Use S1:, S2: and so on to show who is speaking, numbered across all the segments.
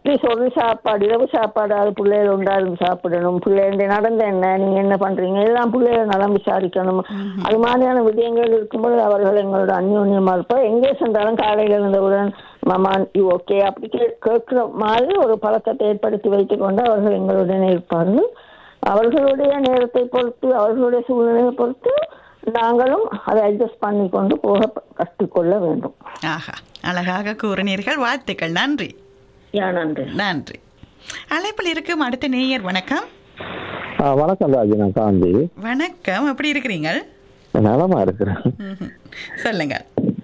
S1: At least ஒரு சாப்பாடு இரவு சாப்பாடு அது பிள்ளைகள் உண்டாலும் சாப்பிடணும் பிள்ளைங்க நடந்த என்ன நீங்க என்ன பண்றீங்க எல்லாம் பிள்ளைகள் நலம் விசாரிக்கணும் அது மாதிரியான விடயங்கள் இருக்கும்போது அவர்கள் எங்களோட அந்யோன்யமா இருப்பார் எங்கே சென்றாலும் காலையில் இருந்தவுடன் மாமா யூ ஓகே அப்படி கே கேட்கிற மாதிரி ஒரு பழக்கத்தை ஏற்படுத்தி வைத்துக் கொண்டு அவர்கள் எங்களுடனே இருப்பார்கள் அவர்களுடைய நேரத்தை பொறுத்து அவர்களுடைய சூழ்நிலையை பொறுத்து நாங்களும் அதை அட்ஜஸ்ட் பண்ணி கொண்டு போக கற்றுக்கொள்ள வேண்டும்
S2: ஆஹா அழகாக கூறினீர்கள் வாழ்த்துக்கள் நன்றி
S1: யா நன்றி
S2: நன்றி அழைப்பில் இருக்கும் அடுத்த நேயர் வணக்கம்
S3: ஆ, வணக்கம் ராஜி நான் காந்தி
S2: வணக்கம் எப்படி இருக்கிறீங்க
S3: நலமா இருக்கிறேன்
S2: ம்ஹும். சொல்லுங்க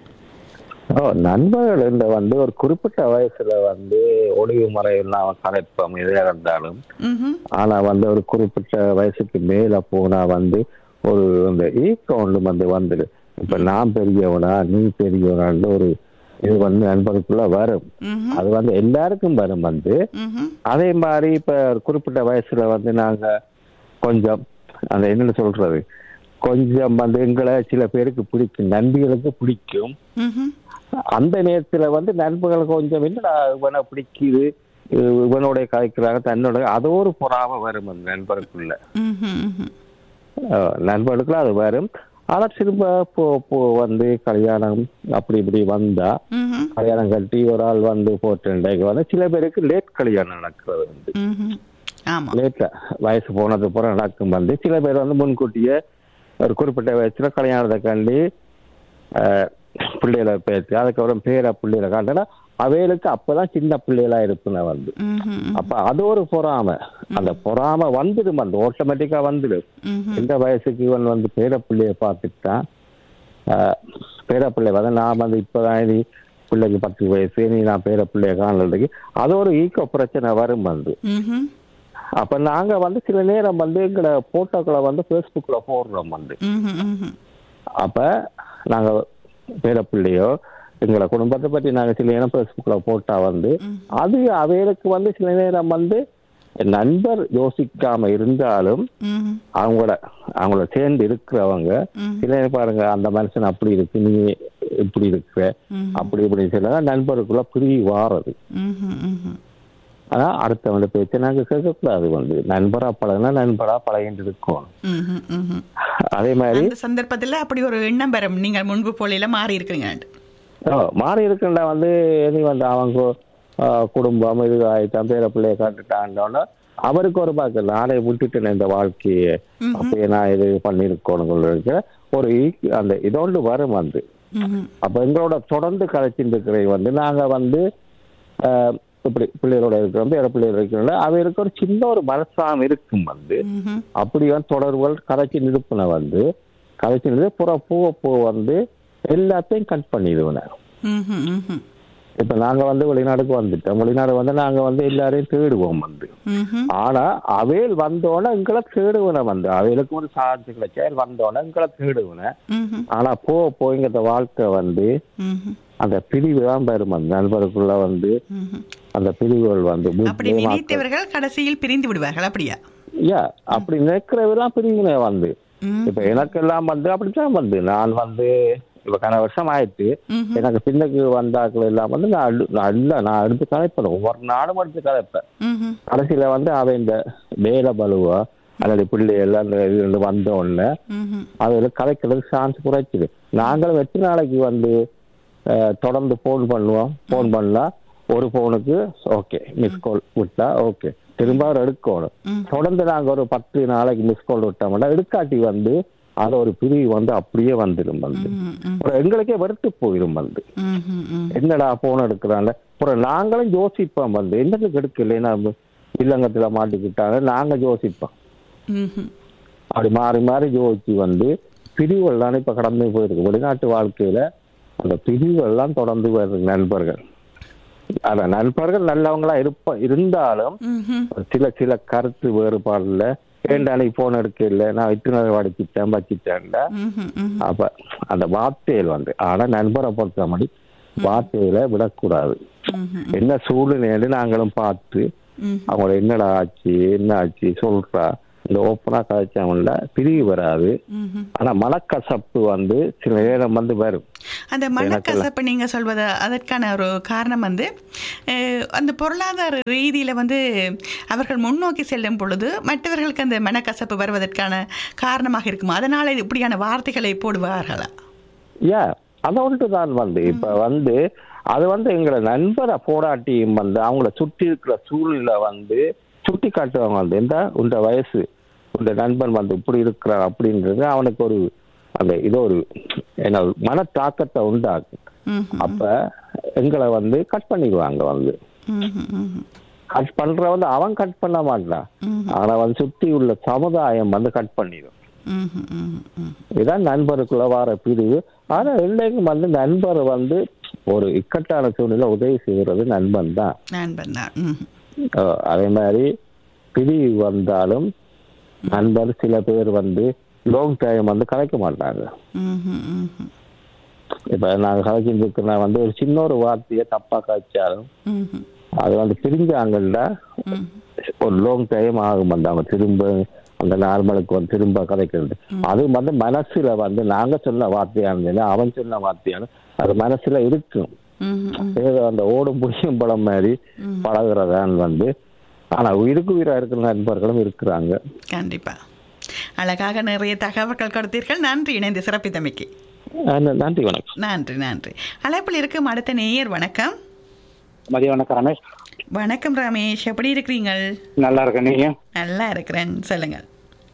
S3: ஓ நண்பர்கள் இந்த வந்து ஒரு குறிப்பிட்ட வயசுல வந்து ஒளிவு மறைவெல்லாம் கலைப்போம் எதையா இருந்தாலும்
S2: ம்ஹும்.
S3: ஆனா வந்து ஒரு குறிப்பிட்ட வயசுக்கு மேல போனா வந்து ஒரு இந்த ஈக்கவுண்ட் வந்து வந்துடு இப்ப நான் பெரியவனா நீ பெரியவனான்னு ஒரு இது வந்து நண்பருக்குள்ள வரும்
S2: ம்ஹும்.
S3: அது வந்து எல்லாருக்கும் வரும் வந்து
S2: ம்ஹும்.
S3: அதே மாதிரி இப்ப ஒரு குறிப்பிட்ட வயசுல வந்து நாங்க கொஞ்சம் அந்த என்னன்னு சொல்றது கொஞ்சம் வந்து எங்களை சில பேருக்கு பிடிக்கும் நண்பிகளுக்கு பிடிக்கும்
S2: ம்ஹும்.
S3: அந்த நேரத்துல வந்து நண்பர்கள் கொஞ்சம் என்னடா இவனை பிடிக்குது இ- இவனோட கலைக்கிறாங்க தன்னோட அது ஒரு பொறாம வரும் அந்த நண்பருக்குள்ள
S2: ம்ஹும். ம்ஹும்.
S3: அஹ் நண்பர்களுக்குள்ள அது வரும் ஆனா திரும்ப போ போ வந்து கல்யாணம் அப்படி இப்படி வந்தா
S2: ம்ஹும்.
S3: கல்யாணம் கட்டி ஒரு ஆள் வந்து போட்டு வந்து சில பேருக்கு லேட் கல்யாணம் நடக்கிறது வந்து
S2: ம்ஹும். ஆமா
S3: லேட்டா வயசு போனது பிறகு நடக்கும் வந்து சில பேர் வந்து முன்கூட்டியே ஒரு குறிப்பிட்ட வயசுல கல்யாணத்தை கண்டி அஹ், பிள்ளைகளை பேசி அதுக்கப்புறம் பேர பிள்ளைகளை காட்டினா அவைகளுக்கு அப்பதான் சின்ன பிள்ளைகளா இருப்புன வந்து
S2: ம்ஹும்.
S3: அப்ப அது ஒரு பொறாம அந்த பொறாம வந்துடும் அந்த ஆட்டோமேட்டிக்கா வந்துடும்
S2: ம்ஹும்.
S3: இந்த வயசுக்கு இவன் வந்து பேர பிள்ளைய பார்த்துட்டான் ஆஹ், பேர பிள்ளை வந்து நான் வந்து இப்பதான் நீ பிள்ளைக்கு பத்து வயசு நீ நான் பேர பிள்ளைய காணலுக்கு அது ஒரு ஈக்கோ பிரச்சனை வரும் வந்து
S2: ம்ஹும்.
S3: அப்ப நாங்க வந்து சில நேரம் வந்து எங்களை போட்டோக்களை வந்து ஃபேஸ்புக்ல போடுறோம் வந்து
S2: ம்ஹும். ம்ஹும்.
S3: அப்ப நாங்க பேரப்பிள்ளையோ எங்களை குடும்பத்தை பத்தி நாங்க சில நேரம் ஃபேஸ்புக்ல போட்டா வந்து அது அவைகளுக்கு வந்து சில நேரம் வந்து நண்பர் யோசிக்காம இருந்தாலும்
S2: ம்ஹும்.
S3: அவங்களோட அவங்கள சேர்ந்து இருக்கிறவங்க
S2: ம்.
S3: சில நேரம் பாருங்க அந்த மனுஷன் அப்படி இருக்கு நீ இப்படி இருக்கிற
S2: ம்ஹும்.
S3: அப்படி இப்படி சொல்ல நண்பருக்குள்ள பிரிவு வாரது
S2: ம்ஹும். ம்ஹும்.
S3: ஆனா அடுத்தவங்க பேச்சை நாங்க கேட்கக்கூடாது வந்து நண்பரா பழகினா நண்பரா பழகிட்டு இருக்கணும்
S2: ம்ஹும். ம்ஹும்.
S3: அதே மாதிரி
S2: அந்த சந்தர்ப்பத்துல அப்படி ஒரு எண்ணம் பெறும் நீங்கள் முன்பு போல மாறி இருக்கிறீங்க
S3: ஓ, மாறி இருக்குண்டா வந்து நீ வந்து அவங்க ஆ, குடும்பம் இது ஆயிட்டான் பேர பிள்ளைய காட்டுட்டான்னு அவருக்கு ஒரு பாக்கு நானே விட்டுட்டேன் இந்த வாழ்க்கையை அப்பயே நான் இது பண்ணிருக்கணும் இருக்கிற ஒரு ஈ- அந்த இதோண்டு வரும் வந்து
S2: ம்ஹும்.
S3: அப்ப எங்களோட தொடர்ந்து கதைச்சிட்டு இருக்கிற வந்து நாங்க வந்து ஆ, இப்படி பிள்ளைகளோட இருக்கிறோம் பேர பிள்ளைகளோட இருக்கிறோம் அவருக்கு ஒரு சின்ன ஒரு மனசாம் இருக்கும் வந்து
S2: ம்ஹும்.
S3: அப்படி வந்து தொடர்புகள் கதைச்சி நிறுப்பின வந்து கதைச்சி நிறுத்தி புற பூவ பூ வந்து எல்லாத்தையும் கட் பண்ணிடுவேன்
S2: ம்ஹும். ம்ஹும்.
S3: இப்ப நாங்க வந்து வெளிநாடுக்கு வந்துட்டோம் வெளிநாடு வந்து நாங்க வந்து எல்லாரையும் தேடுவோம் வந்து
S2: ம்ஹும்.
S3: ஆனா அவையில் வந்தோடனே எங்களை தேடுவன வந்து அவைகளுக்கு ஒரு சார்ஜ் கிடைச்சா வந்தோடனே எங்களை தேடுவன
S2: ம்ஹும்.
S3: ஆனா போ போய்ங்கிற வாழ்க்கை வந்து
S2: ம்ஹும்.
S3: அந்த பிரிவு தான் பெறும் அந்த நண்பருக்குள்ள வந்து
S2: ம்ஹும்.
S3: அந்த பிரிவுகள் வந்து
S2: அப்படி நினைத்தவர்கள் கடைசியில் பிரிந்து விடுவார்கள் அப்படியா
S3: யா அப்படி நினைக்கிறவெல்லாம் பிரிவினை வந்து
S2: ம்.
S3: இப்ப எனக்கெல்லாம் வந்து அப்படித்தான் வந்து நான் வந்து இப்ப கன வருஷம் ஆயிட்டு
S2: ம்ஹும்.
S3: எனக்கு பின்னுக்கு வந்தாக்கள் எல்லாம் வந்து நான் அடு- நான் இல்ல நான் எடுத்து கலைப்பேன் ஒவ்வொரு நாளும் எடுத்து கலைப்பேன்
S2: ம்ஹும்.
S3: கடைசியில வந்து அவன் இந்த வேலை பலுவா அல்லது பிள்ளைகள் அந்த இது வந்த உடனே
S2: ம்ஹும்.
S3: அதுல கலைக்கிறதுக்கு சான்ஸ் குறைச்சிது நாங்களும் எத்தனை நாளைக்கு வந்து அஹ், தொடர்ந்து ஃபோன் பண்ணுவோம் ஃபோன் பண்ணா ஒரு ஃபோனுக்கு ஓகே மிஸ் கால் விட்டா ஓகே திரும்ப அவர் எடுக்கணும்
S2: ம்.
S3: தொடர்ந்து நாங்க ஒரு பத்து நாளைக்கு மிஸ் கால் விட்டோம்னா எடுக்காட்டி வந்து அது ஒரு பிரிவு வந்து அப்படியே வந்துடும் வந்து
S2: ம், ம்.
S3: அப்புறம் எங்களுக்கே வெறுத்து போயிடும் வந்து
S2: ம்ஹும். ம்.
S3: என்னடா போன் எடுக்கிறாங்க அப்புறம் நாங்களும் யோசிப்போம் வந்து என்னத்துக்கு எடுக்கலைன்னா இல்லங்கத்துல மாட்டிக்கிட்டாங்க நாங்க யோசிப்போம்
S2: ம்ஹும்.
S3: அப்படி மாறி மாறி யோசிச்சு வந்து பிரிவுகள்லாம் இப்ப கடந்து போயிருக்கு வெளிநாட்டு வாழ்க்கையில அந்த பிரிவுகள்லாம் தொடர்ந்து வருது நண்பர்கள் அந்த நண்பர்கள் நல்லவங்களா இருப்ப இருந்தாலும்
S2: ம்ஹும்.
S3: சில சில கருத்து வேறுபாடுல ஏண்டா நீ போன் எடுக்க இல்லை நான் இட்டுநரை வடிச்சிட்டேன் வச்சிட்டேன்டா
S2: ம்ஹும். ம்ஹும்.
S3: அப்ப அந்த வார்த்தைகள் வந்து ஆனா நண்பரை பொறுத்த மாதிரி வார்த்தையில விடக்கூடாது
S2: ம்ஹும்.
S3: என்ன சூழ்நிலைன்னு நாங்களும் பார்த்து
S2: ம்ஹும்.
S3: அவங்கள என்னடா ஆச்சு என்ன ஆச்சு சொல்றா இந்த ஓப்பனா கதைச்சாங்கல்ல பிரிவு வராது
S2: ம்ஹும்.
S3: ஆனா மனக்கசப்பு வந்து சில நேரம் வந்து வரும்
S2: அந்த மனக்கசப்பு நீங்க சொல்வது அதற்கான ஒரு காரணம் வந்து அஹ், அந்த பொருளாதார ரீதியில வந்து அவர்கள் முன்னோக்கி செல்லும் பொழுது மற்றவர்களுக்கு அந்த மனக்கசப்பு வருவதற்கான காரணமாக இருக்குமா அதனால இப்படியான வார்த்தைகளை போடுவார்களா
S3: ஏன் அதை ஒன்று தான் வந்து இப்ப வந்து அது வந்து எங்களை நண்பரை போராட்டியும் வந்து அவங்கள சுற்றி இருக்கிற சூழ்நிலை வந்து சுட்டி காட்டுவாங்க வந்து எந்த உண்ட வயசு உண்ட நண்பன் வந்து இப்படி இருக்கிறான் அப்படின்றது அவனுக்கு ஒரு அந்த இது ஒரு என்ன மன தாக்கத்தை உண்டாக்கும்
S2: ம்ஹும்.
S3: அப்ப எங்களை வந்து கட் பண்ணிக்குவாங்க வந்து
S2: ம்ஹும், ம்ஹும்.
S3: கட் பண்ற வந்து அவன் கட் பண்ண மாட்டான்
S2: ம்ஹும்.
S3: ஆனா வந்து சுத்தி உள்ள சமுதாயம் வந்து கட் பண்ணிடும்
S2: ம்ஹும், ம்ஹும், ம்ஹும்.
S3: இதான் நண்பருக்குள்ள வர பிரிவு ஆனா இல்லைங்க வந்து நண்பர் வந்து ஒரு இக்கட்டான சூழ்நிலை உதவி செய்கிறது நண்பன் தான்
S2: நண்பன் தான் ம்ஹும்.
S3: அஹ் அதே மாதிரி பிரிவு வந்தாலும் நண்பர் சில பேர் வந்து லாங் டைம் வந்து கலைக்க மாட்டாங்க
S2: ம்ஹும், ம்ஹும்.
S3: இப்ப நாங்க கலைச்சிட்டு இருக்கிற வந்து ஒரு சின்ன ஒரு வார்த்தையை தப்பா கழிச்சாலும்
S2: ம்ஹும்.
S3: அது வந்து பிரிஞ்சாங்கல்ல
S2: ம்ஹும்.
S3: ஒரு லாங் டைம் ஆகும் வந்து அவங்க திரும்ப அந்த நார்மலுக்கு வந்து திரும்ப கதைக்கிறது அது வந்து மனசுல வந்து நாங்க சொன்ன வார்த்தையானது அவன் சொன்ன வார்த்தையான அது மனசுல இருக்கும்
S2: ம்ஹும்.
S3: ஏதோ அந்த ஓடும் புடியும் படம் மாதிரி பழகுறதான் வந்து ஆனா உயிருக்கு உயிரா இருக்கிற நண்பர்களும் இருக்கிறாங்க
S2: கண்டிப்பா அழகாக நிறைய தகவல்கள் கொடுத்தீர்கள் நன்றி இணைந்து சிறப்பித்தமைக்கு
S3: அஹ் நன்றி வணக்கம்
S2: நன்றி நன்றி அழைப்பில் இருக்கும் அடுத்த நேயர் வணக்கம்
S4: மதிய வணக்கம் ரமேஷ்
S2: வணக்கம் ரமேஷ் எப்படி இருக்கிறீங்கள்
S4: நல்லா இருக்கேன் நீங்க
S2: நல்லா இருக்கிறேன் சொல்லுங்கள்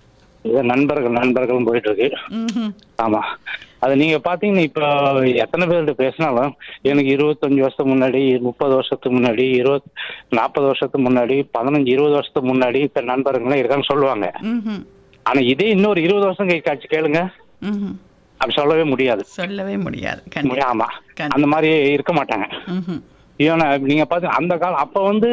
S4: இது நண்பர்கள் நண்பர்களும் போயிட்டு இருக்கு
S2: ம்ஹும்.
S4: ஆமா அது நீங்க பாத்தீங்கன்னா இப்ப எத்தனை பேர்கிட்ட பேசினாலும் எனக்கு இருபத்தஞ்சு வருஷத்துக்கு முன்னாடி முப்பது வருஷத்துக்கு முன்னாடி இருபத் நாற்பது வருஷத்துக்கு முன்னாடி பதினஞ்சு இருபது வருஷத்துக்கு முன்னாடி இப்ப நண்பர்கள்லாம் இருக்கான்னு சொல்லுவாங்க
S2: ம்ஹும்.
S4: ஆனா இதே இன்னொரு இருபது வருஷம் கழிச்சு கேளுங்க
S2: ம்ஹும்.
S4: அப்படி சொல்லவே முடியாது
S2: சொல்லவே முடியாது கண்டிப்பா
S4: ஆமா
S2: கண்டிப்பா.
S4: அந்த மாதிரி இருக்க மாட்டாங்க
S2: ம்ஹும்.
S4: ஏன்னா நீங்க பாத்து அந்த காலம் அப்ப வந்து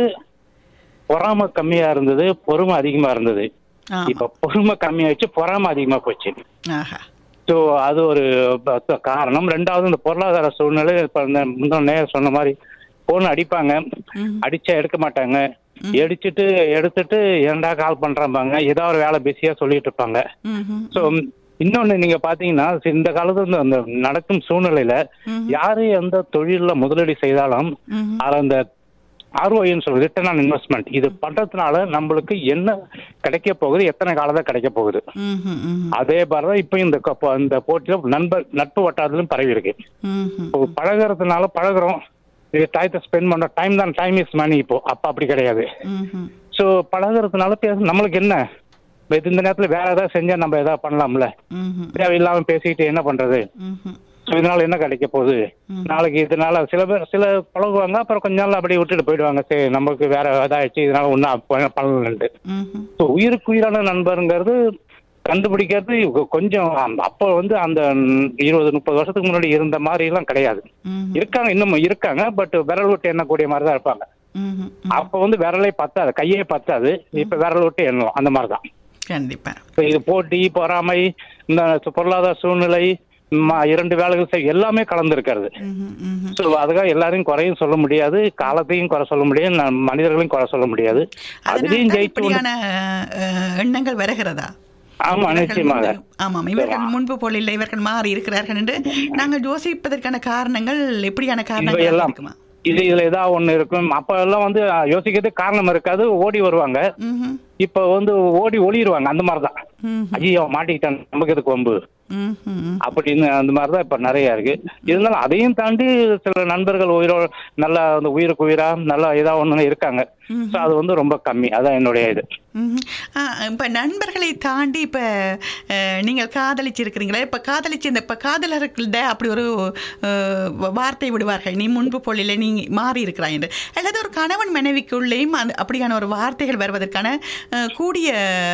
S4: பொறாமை கம்மியா இருந்தது பொறுமை அதிகமா இருந்தது
S2: ஆமா.
S4: இப்ப பொறுமை கம்மியாயிடுச்சு பொறாமை அதிகமா போச்சு
S2: ஆஹா
S4: ஸோ அது ஒரு ப- காரணம் ரெண்டாவது இந்த பொருளாதார சூழ்நிலை இப்ப இந்த முந்தின நேரம் சொன்ன மாதிரி போன் அடிப்பாங்க
S2: ம்ஹும்.
S4: அடிச்சா எடுக்க மாட்டாங்க எடுத்துட்டு எடுத்துட்டு ஏன்டா கால் பண்றாம்பாங்க ஏதாவது ஒரு வேலை பிஸியா சொல்லிட்டு இருப்பாங்க
S2: ம்ஹும்.
S4: ஸோ இன்னொன்னு நீங்க பாத்தீங்கன்னா இந்த காலத்துல இந்த- இந்த நடக்கும் சூழ்நிலையில யாரு எந்த தொழில்ல முதலீடு செய்தாலும்
S2: ம்ஹும்.
S4: அதுல அந்த ஆர்ஓஐன்னு சொல்றது ரிட்டர்ன் ஆன் இன்வெஸ்ட்மெண்ட் இது பண்றதுனால நம்மளுக்கு என்ன கிடைக்க போகுது எத்தனை காலதான் கிடைக்க போகுது
S2: ம்ஹும். ம்ஹும்.
S4: அதே மாதிரிதான் இப்ப இந்த கப்ப- இந்த போட்டியில நண்பர் நட்பு வட்டாரத்திலும் பரவி இருக்கு
S2: ம்ஹும்.
S4: இப்போ பழகுறதுனால பழகுறோம் இது டயத்தை ஸ்பெண்ட் பண்ற டைம் தான் டைம் இஸ் மணி இப்போ அப்ப அப்படி கிடையாது
S2: ம்ஹும்.
S4: ஸோ பழகுறதுனால பேச நம்மளுக்கு என்ன இப்ப இந்த நேரத்துல வேற ஏதாவது செஞ்சா நம்ம ஏதாவது பண்ணலாம்ல
S2: ம்ஹும்.
S4: தேவையில்லாம பேசிக்கிட்டு என்ன பண்றது
S2: ம்ஹும்.
S4: ஸோ இதனால என்ன கிடைக்க போகுது நாளைக்கு இதனால சில பேர் சில பழகுவாங்க அப்புறம் கொஞ்ச நாள் அப்படியே விட்டுட்டு போயிடுவாங்க சரி நமக்கு வேற இதாயிடுச்சு இதனால ஒன்றும் பண்ணலன்ட்டு
S2: ம்ஹும்.
S4: ஸோ உயிருக்கு உயிரான நண்பருங்கிறது கண்டுபிடிக்கிறது கொ- கொஞ்சம் அந்த- அப்போ வந்து அந்த இருபது முப்பது வருஷத்துக்கு முன்னாடி இருந்த மாதிரி எல்லாம் கிடையாது
S2: ம்ஹும்.
S4: இருக்காங்க இன்னும் இருக்காங்க பட் விரல் விட்டு எண்ணக்கூடிய மாதிரி தான் இருப்பாங்க
S2: ம்ஹும்.
S4: அப்போ வந்து விரலே பத்தாது கையே பத்தாது இப்ப விரல் விட்டு எண்ணலாம் அந்த மாதிரி தான்
S2: கண்டிப்பா
S4: இப்ப இது போட்டி பொறாமை இந்த பொருளாதார சூழ்நிலை ம- இரண்டு வேலைகள் செய் எல்லாமே கலந்துருக்கிறது
S2: ம்ஹும். ம்ஹும்.
S4: ஸோ அதுக்காக எல்லாரையும் குறையும் சொல்ல முடியாது காலத்தையும் குறை சொல்ல முடியாது ந- மனிதர்களையும் குறை சொல்ல முடியாது அதுலயும்
S2: அதனால்தான்
S4: ஜெயிச்சு ஒண்ணு-
S2: இப்படியான அஹ், எண்ணங்கள் வருகிறதா
S4: ஆமா
S2: இவர்கள்
S4: நிச்சயமாக
S2: முன்பு- ஆமாம் இவர்கள் முன்பு போல் இல்லை இவர்கள் மாறி இருக்கிறார்கள் என்று நாங்கள் யோசிப்பதற்கான காரணங்கள் எப்படியான காரணங்கள்
S4: இவையெல்லாம்
S2: இருக்குமா
S4: இது இதுல ஏதாவது ஒண்ணு இருக்கும் அப்ப எல்லாம் வந்து அஹ், யோசிக்கிறது காரணம் இருக்காது ஓடி வருவாங்க
S2: ம்ஹும்.
S4: இப்ப வந்து ஓடி ஒளிருவாங்க அந்த மாதிரிதான்
S2: ம்ஹும்.
S4: ஐயோ மாட்டிக்கிட்டான் நமக்கு எதுக்கு வம்பு
S2: ம்ஹும்.
S4: அப்படின்னு அந்த மாதிரிதான் இப்ப நிறைய இருக்கு இருந்தாலும் அதையும் தாண்டி சில நண்பர்கள் உயிரோ நல்லா அந்த உயிருக்கு உயிரா நல்லா ஏதாவது ஒண்ணு இருக்காங்க ஸோ அது வந்து ரொம்ப கம்மி அதான் என்னுடைய இது
S2: ம்ஹும். ஆ, இப்ப நண்பர்களை தாண்டி இப்ப அஹ், நீங்கள் காதலிச்சிருக்கிறீங்களா இப்ப காதலிச்சு இந்த இப்ப காதலர்கள்ட அப்படி ஒரு அஹ், வார்த்தை விடுவார்கள் நீ முன்பு போல் இல்லை நீ மாறி இருக்கிறாய் என்று அல்லது ஒரு கணவன் மனைவிக்குள்ளேயும் அந்த அப்படியான ஒரு வார்த்தைகள் வருவதற்கான அஹ், கூடிய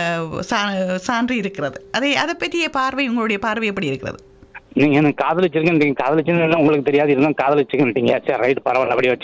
S2: சா- சான்று இருக்கிறது அதை அதை பற்றிய பார்வை உங்களுடைய பார்வை எப்படி இருக்கிறது
S4: நீங்க எனக்கு காதலிச்சிருக்கேன் நீங்க காதலிச்சுன்னு உங்களுக்கு தெரியாது இருந்தாலும் காதலிச்சுக்கிட்டீங்க சரி ரைட் பரவாயில்ல அப்படியே வச்சுக்கலாம்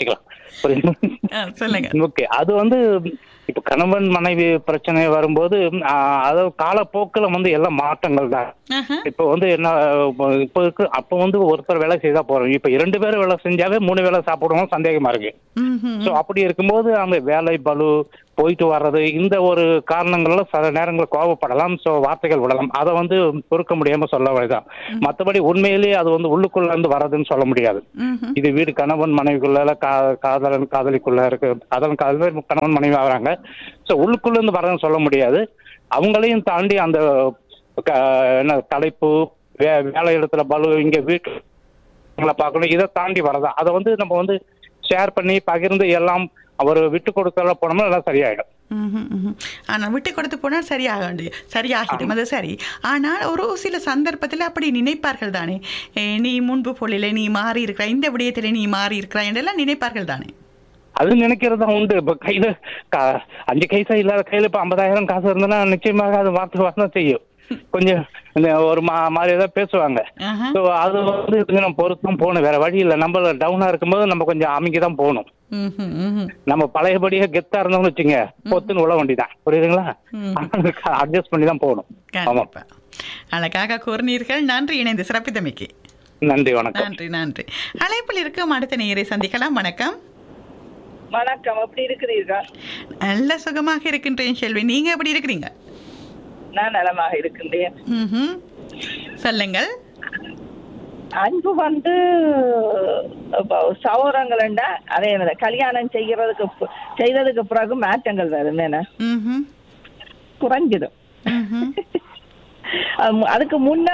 S4: புரியுது
S2: ஆ, சொல்லுங்க
S4: ஓகே அது வந்து இப்ப கணவன் மனைவி பிரச்சனை வரும்போது ஆஹ், அதாவது காலப்போக்கில் வந்து எல்லாம் மாற்றங்கள் தான்
S2: ஆஹா.
S4: இப்ப வந்து என்ன இப்போ இருக்கு அப்ப வந்து ஒருத்தர் வேலை செய்தா போறோம் இப்ப இரண்டு பேரும் வேலை செஞ்சாவே மூணு வேலை சாப்பிடுவோம் சந்தேகமா இருக்கு
S2: ம்ஹும்.
S4: சோ அப்படி இருக்கும்போது அந்த வேலை பளு போயிட்டு வர்றது இந்த ஒரு காரணங்கள்ல சில நேரங்களில் கோபப்படலாம் சோ வார்த்தைகள் விடலாம் அதை வந்து பொறுக்க முடியாம சொல்ல வழிதான் மத்தபடி உண்மையிலேயே அது வந்து உள்ளுக்குள்ள இருந்து வர்றதுன்னு சொல்ல முடியாது
S2: ம்ஹும்.
S4: இது வீடு கணவன் மனைவிக்குள்ள கா காதலன் காதலிக்குள்ள இருக்கு காதலன் காதலன் கணவன் மனைவி ஆகுறாங்க ஸோ உள்ளுக்குள்ள இருந்து வரதுன்னு சொல்ல முடியாது அவங்களையும் தாண்டி அந்த க- என்ன தலைப்பு வே வேலை இடத்துல பலு இங்க வீட்டு உங்களை பார்க்கணும் இதை தாண்டி வரதா அதை வந்து நம்ம வந்து ஷேர் பண்ணி பகிர்ந்து எல்லாம் அவர் விட்டு கொடுக்கல போனோம்னா எல்லாம் சரியாயிடும்
S2: ம்ஹும், ம்ஹும். ஆனா விட்டு கொடுத்து போனால் சரியாக வேண்டிய சரியாகிடும் அது சரி ஆனால் ஒரு சில சந்தர்ப்பத்தில் அப்படி நினைப்பார்கள் தானே ஏ, நீ முன்பு போலில நீ மாறி இருக்கிறாய் இந்த விடயத்தில் நீ மாறி இருக்கிறாய் என்றெல்லாம் நினைப்பார்கள் தானே
S4: அது நினைக்கிறது தான் உண்டு இப்ப கையில கா- அஞ்சு கைசா இல்லாத கையில இப்ப ஐம்பதாயிரம் காசு இருந்ததுன்னா நிச்சயமாக அது வார்த்தை வாசனம் செய்யும் கொஞ்சம் இந்த ஒரு மா மாதிரி ஏதாவது பேசுவாங்க
S2: ஆஹா.
S4: ஸோ அது வந்து இதுக்கு நம்ம பொறுத்தும் போகணும் வேற வழி இல்லை நம்ம டவுனா இருக்கும்போது நம்ம கொஞ்சம் அமைக்கி தான் போகணும்
S2: ம்ஹும், ம்ஹும்.
S4: நம்ம பழையபடியே கெத்தா இருந்தோம்னு வச்சுங்க பொத்துன்னு உள்ள வண்டிதான் புரியுதுங்களா அட்ஜஸ்ட் பண்ணி தான் போகணும் ஆமா
S2: கண்டிப்பா அழகாக கூறினீர்கள் நன்றி இணைந்து சிறப்பித்தமைக்கு
S4: நன்றி வணக்கம்
S2: நன்றி நன்றி அழைப்பில் இருக்கும் அடுத்த நேயரை சந்திக்கலாம் வணக்கம்
S5: வணக்கம் எப்படி இருக்கிறீர்கள்
S2: நல்ல சுகமாக இருக்கின்றேன் செல்வி நீங்க எப்படி இருக்கிறீங்க
S5: நான் நலமாக இருக்கின்றேன்
S2: ம்ஹும். சொல்லுங்கள்
S5: அன்பு வந்து சௌரங்கள்ண்டா அதே மாதிரி கல்யாணம் செய்யறதுக்கு பு- செய்ததுக்கு பிறகு மாற்றங்கள் வரும் என்ன
S2: ம்ஹும்.
S5: குறைஞ்சிடும்
S2: ம்ஹும்.
S5: அம், அதுக்கு முன்ன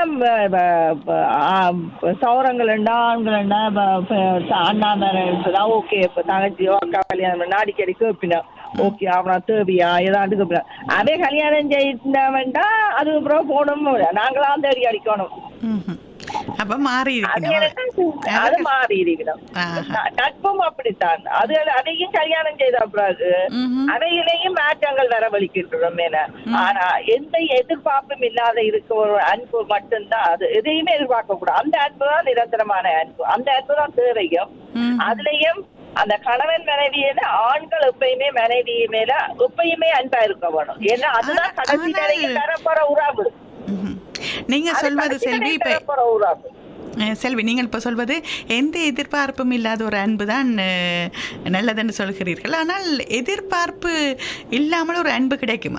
S5: சௌரங்கள்ண்டா ஆண்கள்ண்டா அண்ணா மேல இப்பதான் ஓகே இப்ப தங்கச்சியோ அக்கா கல்யாணம் பண்ணா அடிக்கடி கேப்பினா ஓகே அவனா தேவையா ஏதாண்டு கேப்பினா அதே கல்யாணம் செய்தவன்டா அதுக்கப்புறம் போகணும் நாங்களாம் தேடி அடிக்கணும்
S2: ம்ஹும். அப்ப மாறி
S5: அது
S2: இருக்கணும்
S5: எனக்கு அது மாறி இருக்கணும்
S2: ஆஹா.
S5: ந- நட்பும் அப்படித்தான் அது அதையும் கல்யாணம் செய்த பிறகு
S2: ம்ஹும்.
S5: அதையிலேயும் மாற்றங்கள் வரவழிக்கின்றோம் என ஆனா எந்த எதிர்பார்ப்பும் இல்லாத இருக்க ஒரு அன்பு மட்டும்தான் அது எதையுமே எதிர்பார்க்க கூடாது அந்த அன்பு தான் நிரந்தரமான அன்பு அந்த அன்பு தான் தேவையும்
S2: ம்ஹும்.
S5: அதுலயும் அந்த கணவன் மனைவியில ஆண்கள் எப்பயுமே மனைவி மேல எப்பயுமே அன்பா இருக்க வேணும் ஏன்னா அதுதான்
S2: ஆனா-
S5: கடைசி
S2: ஆனால்-
S5: வரைக்கும் தரப்போற உறவு
S2: ம்ஹும். நீங்க
S5: அது
S2: சொல்வது
S5: கடைசி
S2: செல்வி
S5: வரைக்கும்
S2: இப்ப
S5: தரப்போற உறவு
S2: அஹ், செல்வி நீங்கள் இப்ப சொல்வது எந்த எதிர்பார்ப்பும் இல்லாத ஒரு அன்பு தான் அஹ், நல்லதுன்னு சொல்கிறீர்கள் ஆனால் எதிர்பார்ப்பு இல்லாமல் ஒரு அன்பு கிடைக்குமா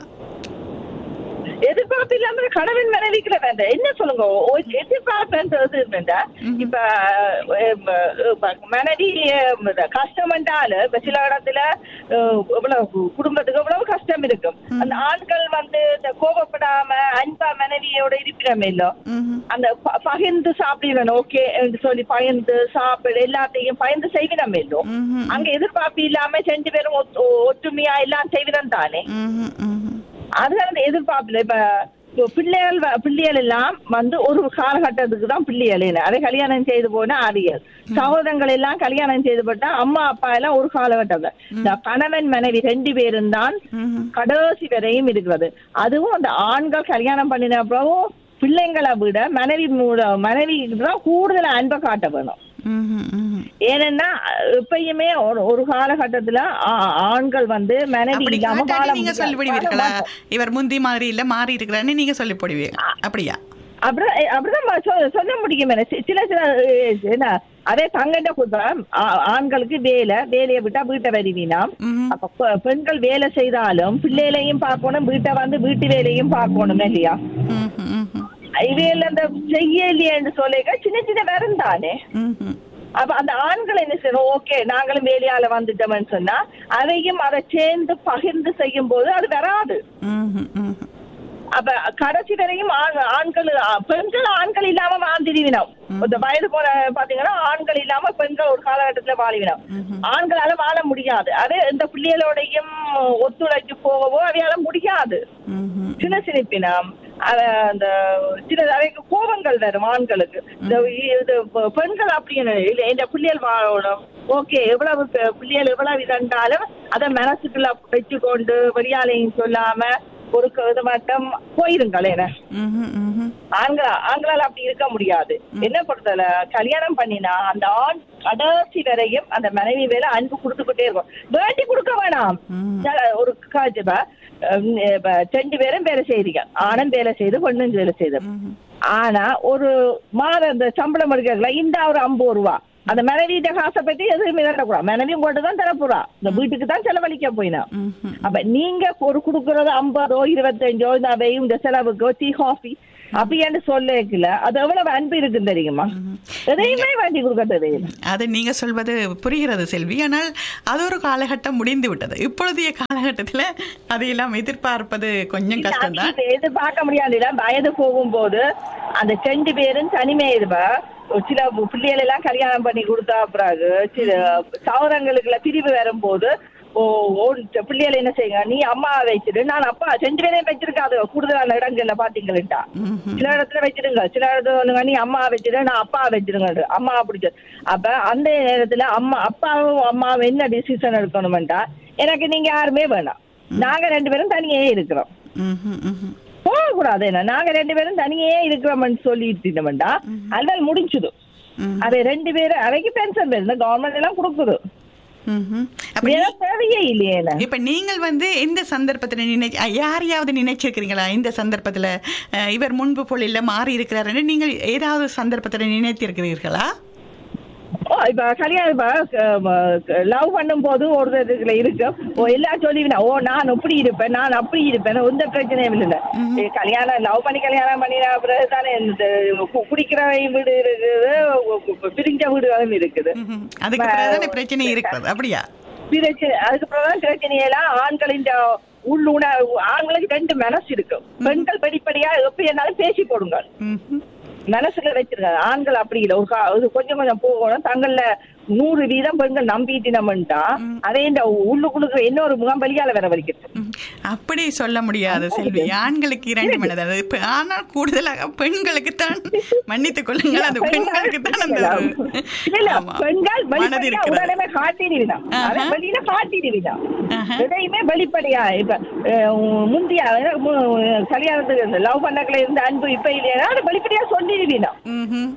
S5: எதிர்பார்ப்பு இல்லாம கணவன் மனைவிக்குள்ள வேண்டாம் என்ன சொல்லுங்க ஒரு எதிர்பார்ப்புன்றது என்னண்டா இப்ப அஹ், அஹ், மனைவி அஹ், கஷ்டம் என்றாலும் இப்ப சில இடத்துல அஹ், எவ்வளவு குடும்பத்துக்கு எவ்வளவு கஷ்டம் இருக்கும் அந்த ஆண்கள் வந்து இந்த கோபப்படாம அன்பா மனைவியோட இருப்பிடம் இல்லை
S2: ம்ஹும்.
S5: அந்த ப- பகிர்ந்து சாப்பிடுவேன் ஓகே என்று சொல்லி பகிர்ந்து சாப்பிடு எல்லாத்தையும் பகிர்ந்து செய்வினம் இல்லை
S2: ம்ஹும்.
S5: அங்க எதிர்பார்ப்பு இல்லாம ரெண்டு பேரும் ஒத்து- ஒற்றுமையா எல்லாம் செய்வினம் தானே
S2: ம்ஹும். ம்ஹும்.
S5: அதுதான் அந்த எதிர்பார்ப்புல இப்ப இப்போ பிள்ளைகள் வ- பிள்ளைகள் எல்லாம் வந்து ஒரு காலகட்டத்துக்கு தான் பிள்ளைகள் என்ன அதை கல்யாணம் செய்து போனா அறியல் சகோதரங்கள் எல்லாம் கல்யாணம் செய்து போட்டா அம்மா அப்பா எல்லாம் ஒரு காலகட்டம் தான். இந்த கணவன் மனைவி ரெண்டு பேரும் தான்
S2: ம்ஹும்.
S5: கடைசி வரையும் இருக்கிறது அதுவும் அந்த ஆண்கள் கல்யாணம் பண்ணின அப்புறம் பிள்ளைங்களை விட மனைவி மூட மனைவிக்கு தான் கூடுதல் அன்பை காட்ட வேணும்
S2: ம்ஹும். ம்ஹும்.
S5: ஏன்னா எப்பயுமே ஒரு ஒரு காலகட்டத்துல ஆ- ஆண்கள் வந்து மனைவி
S2: அப்படி
S5: இல்லாம வாழ
S2: காட்டாட்டி நீங்க
S5: முடியாது.
S2: சொல்லிவிடுவீர்களா
S5: வாழ
S2: இவர் முந்தி மாதிரி இல்ல மாறி இருக்கிறான்னு நீங்க சொல்லி போடுவீங்க அப்படியா
S5: அப்புறம் எ- அப்படிதான் ம- சொ- சொல்ல முடியும் என்ன சி- சில சில அஹ், என்ன அதே தங்கண்ட குத்தம் ஆ- ஆண்களுக்கு வேலை வேலையை விட்டா வீட்டை வருவீனா
S2: ம்ஹும்.
S5: அப்ப பெ- பெண்கள் வேலை செய்தாலும் பிள்ளைகளையும் பார்க்கணும் வீட்டை வந்து வீட்டு வேலையும் பார்க்கணும் இல்லையா
S2: ம்ஹும். ம்ஹும்.
S5: இவையில அந்த செய்யலையேன்னு சொல்லிக்க சின்ன சின்ன வரும் தானே
S2: ம்ஹும்.
S5: அப்ப அந்த ஆண்கள் என்ன செய்யணும் ஓகே நாங்களும் வேலையால வந்துட்டோம்னு சொன்னா அதையும் அதை சேர்ந்து பகிர்ந்து செய்யும் போது அது வராது
S2: ம்ஹும். ம்ஹும்.
S5: அப்ப கடைசி வரையும் ஆண்- ஆண்கள் ஆ, பெண்கள் ஆண்கள் இல்லாம வாழ்ந்திருவினோம் இந்த வயது போல பாத்தீங்கன்னா ஆண்கள் இல்லாம பெண்கள் ஒரு காலகட்டத்துல வாழிவினோம் ஆண்களால வாழ முடியாது அது இந்த பிள்ளைகளோடையும் ஒத்துழைச்சு போகவோ அவையால முடியாது
S2: ம்ஹும்.
S5: சின்ன சிரிப்பினம் அத அந்த சில அவைக்கு கோபங்கள் வரும் ஆண்களுக்கு இந்த இது பெ- பெண்கள் அப்படின்னு இல்ல இந்த பிள்ளைகள் வாழணும் ஓகே எவ்வளவு பெ- பிள்ளைகள் எவ்வளவு இதண்டாலும் அதை மனசுக்குள்ள வச்சுக்கொண்டு வெளியாலையும் சொல்லாம ஒரு இது மட்டும் போயிருங்களே
S2: ம்ஹும், ம்ஹும்.
S5: ஆண்களா ஆண்களால அப்படி இருக்க முடியாது என்ன பொறுத்தல கல்யாணம் பண்ணினா அந்த ஆண் கடைசி வரையும் அந்த மனைவி மேல அன்பு கொடுத்துக்கிட்டே இருக்கும் வேண்டி கொடுக்க வேணாம்
S2: ம்.
S5: நான் ஒரு காஜபா ரெண்டு பேரும் வேலை செய்றீங்க ஆணும் வேலை செய்து பெண்ணும் வேலை செய்து
S2: ம்ஹும்.
S5: ஆனா ஒரு மாதம் இந்த சம்பளம் எடுக்கல இந்த ஒரு ஐம்பது ரூபா அந்த மனைவியிட்ட காசை பத்தி எதுவுமே தரக்கூடாது மனைவியும் போட்டு தான் தரப்போறா இந்த வீட்டுக்கு தான் செலவழிக்க போயினா
S2: ம்ஹும்.
S5: அப்ப நீங்க ஒரு குடுக்கறது ஐம்பதோ இருபத்தஞ்சோ இந்த அவையும் இந்த செலவுக்கோ டீ காஃபி அப்படின்னு சொல்லல அது எவ்வளவு அன்பு இருக்குன்னு தெரியுமா எதையுமே வாங்கி கொடுக்க தெரியும்
S2: அது நீங்க சொல்வது புரிகிறது செல்வி ஆனால் அது ஒரு காலகட்டம் முடிந்து விட்டது இப்பொழுதைய காலகட்டத்துல அதையெல்லாம் எதிர்பார்ப்பது கொஞ்சம் கஷ்டம்தான்
S5: இது எதிர்பார்க்க முடியாது இல்ல வயது போகும்போது அந்த ரெண்டு பேரும் தனிமை இருப்பா சில பிள்ளைகள் எல்லாம் கல்யாணம் பண்ணி கொடுத்தா பிறகு சில சௌரங்களுக்குள்ள பிரிவு வரும்போது ஓ ஓ பிள்ளைகள் என்ன செய்யுங்க நீ அம்மா வச்சிரு நான் அப்பா ரெண்டு பேரையும் வச்சிருக்காது கூடுதலான இடங்கள்ல பாத்தீங்களா
S2: ம்ஹும்.
S5: சில இடத்துல வச்சிருங்க சில இடத்துல வந்துங்க, நீ அம்மா வச்சிரு நான் அப்பா வச்சிருங்க அம்மா பிடிச்ச அப்ப அந்த நேரத்துல அம்மா அப்பாவும் அம்மாவும் என்ன டிசிஷன் எடுக்கணும்டா எனக்கு நீங்க யாருமே வேணாம் நாங்க ரெண்டு பேரும் தனியே இருக்கிறோம்
S2: ம்ஹும், ம்ஹும்.
S5: போகக்கூடாது என்ன நாங்க ரெண்டு பேரும் தனியே இருக்கிறோம்னு சொல்லிட்டு அதனால முடிஞ்சுது
S2: ம்.
S5: அது ரெண்டு பேரும் அவைக்கு பென்ஷன் வருது கவர்மெண்ட் எல்லாம் கொடுக்குது
S2: ம்ஹும். அப்ப
S5: வேற
S2: நீ-
S5: தேவையே இல்லையே என்ன
S2: இப்ப நீங்கள் வந்து எந்த சந்தர்ப்பத்துல நினை அஹ், யாரையாவது நினைச்சிருக்கிறீங்களா இந்த சந்தர்ப்பத்துல அஹ், இவர் முன்பு போல இல்ல மாறி இருக்கிறாருன்னு நீங்கள் ஏதாவது சந்தர்ப்பத்துல நினைத்திருக்கிறீர்களா
S5: ஓ இப்ப கல்யாணம் இப்ப லவ் பண்ணும் போது ஒரு இதுல இருக்கு ஓ எல்லாம் சொல்லிவினா ஓ நான் இப்படி இருப்பேன் நான் அப்படி இருப்பேன் எந்த பிரச்சனையும் இல்லை ஏ, கல்யாணம் லவ் பண்ணி கல்யாணம் பண்ணின பிறகு தானே இந்த கு- குடிக்கிற வீடு இருக்குது கு- கு- பிரிஞ்ச வீடுகளும் இருக்குது
S2: ம்ஹும். அதுக்கு பிறகுதானே பிரச்சனை இருக்கிறது அப்படியா
S5: பிரச்சனை அதுக்கப்புறம் தான் பிரச்சனையெல்லாம் ஆண்களின் உள்ளுண ஆண்களுக்கு ரெண்டு மனசு இருக்கு பெண்கள் படிப்படியா எப்படி என்னாலும் பேசி போடுங்க
S2: ம்ஹும்.
S5: மனசுல வச்சிருக்காங்க ஆண்கள் அப்படி இல்லை ஒரு கா- இது கொஞ்சம் கொஞ்சம் போகணும் தங்கள்ல நூறு வீதம் பெண்கள் நம்பிட்டினோம்ட்டா அதே இந்த உள்ளுக்குள்ளுக்கு இன்னொரு முகம் வெளியால வர வலிக்கிறது
S2: ம். அப்படி சொல்ல முடியாது செல்வி ஆண்களுக்கு இரண்டு மனது அது இப்ப- ஆனால் கூடுதலாக பெண்களுக்கு தான் மன்னித்துக் கொள்ளுங்கள் அது பெண்களுக்கு தான் அந்த ஒரு-
S5: இல்ல இல்ல
S2: ஆமா.
S5: பெண்கள்
S2: மனது
S5: வெளிப்படையா
S2: இருக்கிறது
S5: உடனே காட்டிடுவினா
S2: ஆஹா.
S5: வெளியில காட்டிடுவினா
S2: ஆஹா.
S5: எதையுமே வெளிப்படையா இப்ப அஹ், முந்திய அஹ், மு- கல்யாணத்துக்கு லவ் பண்ணக்குள்ள இருந்த அன்பு இப்ப இல்லையா அது வெளிப்படையா சொல்லிடுவினா
S2: ம்ஹும்.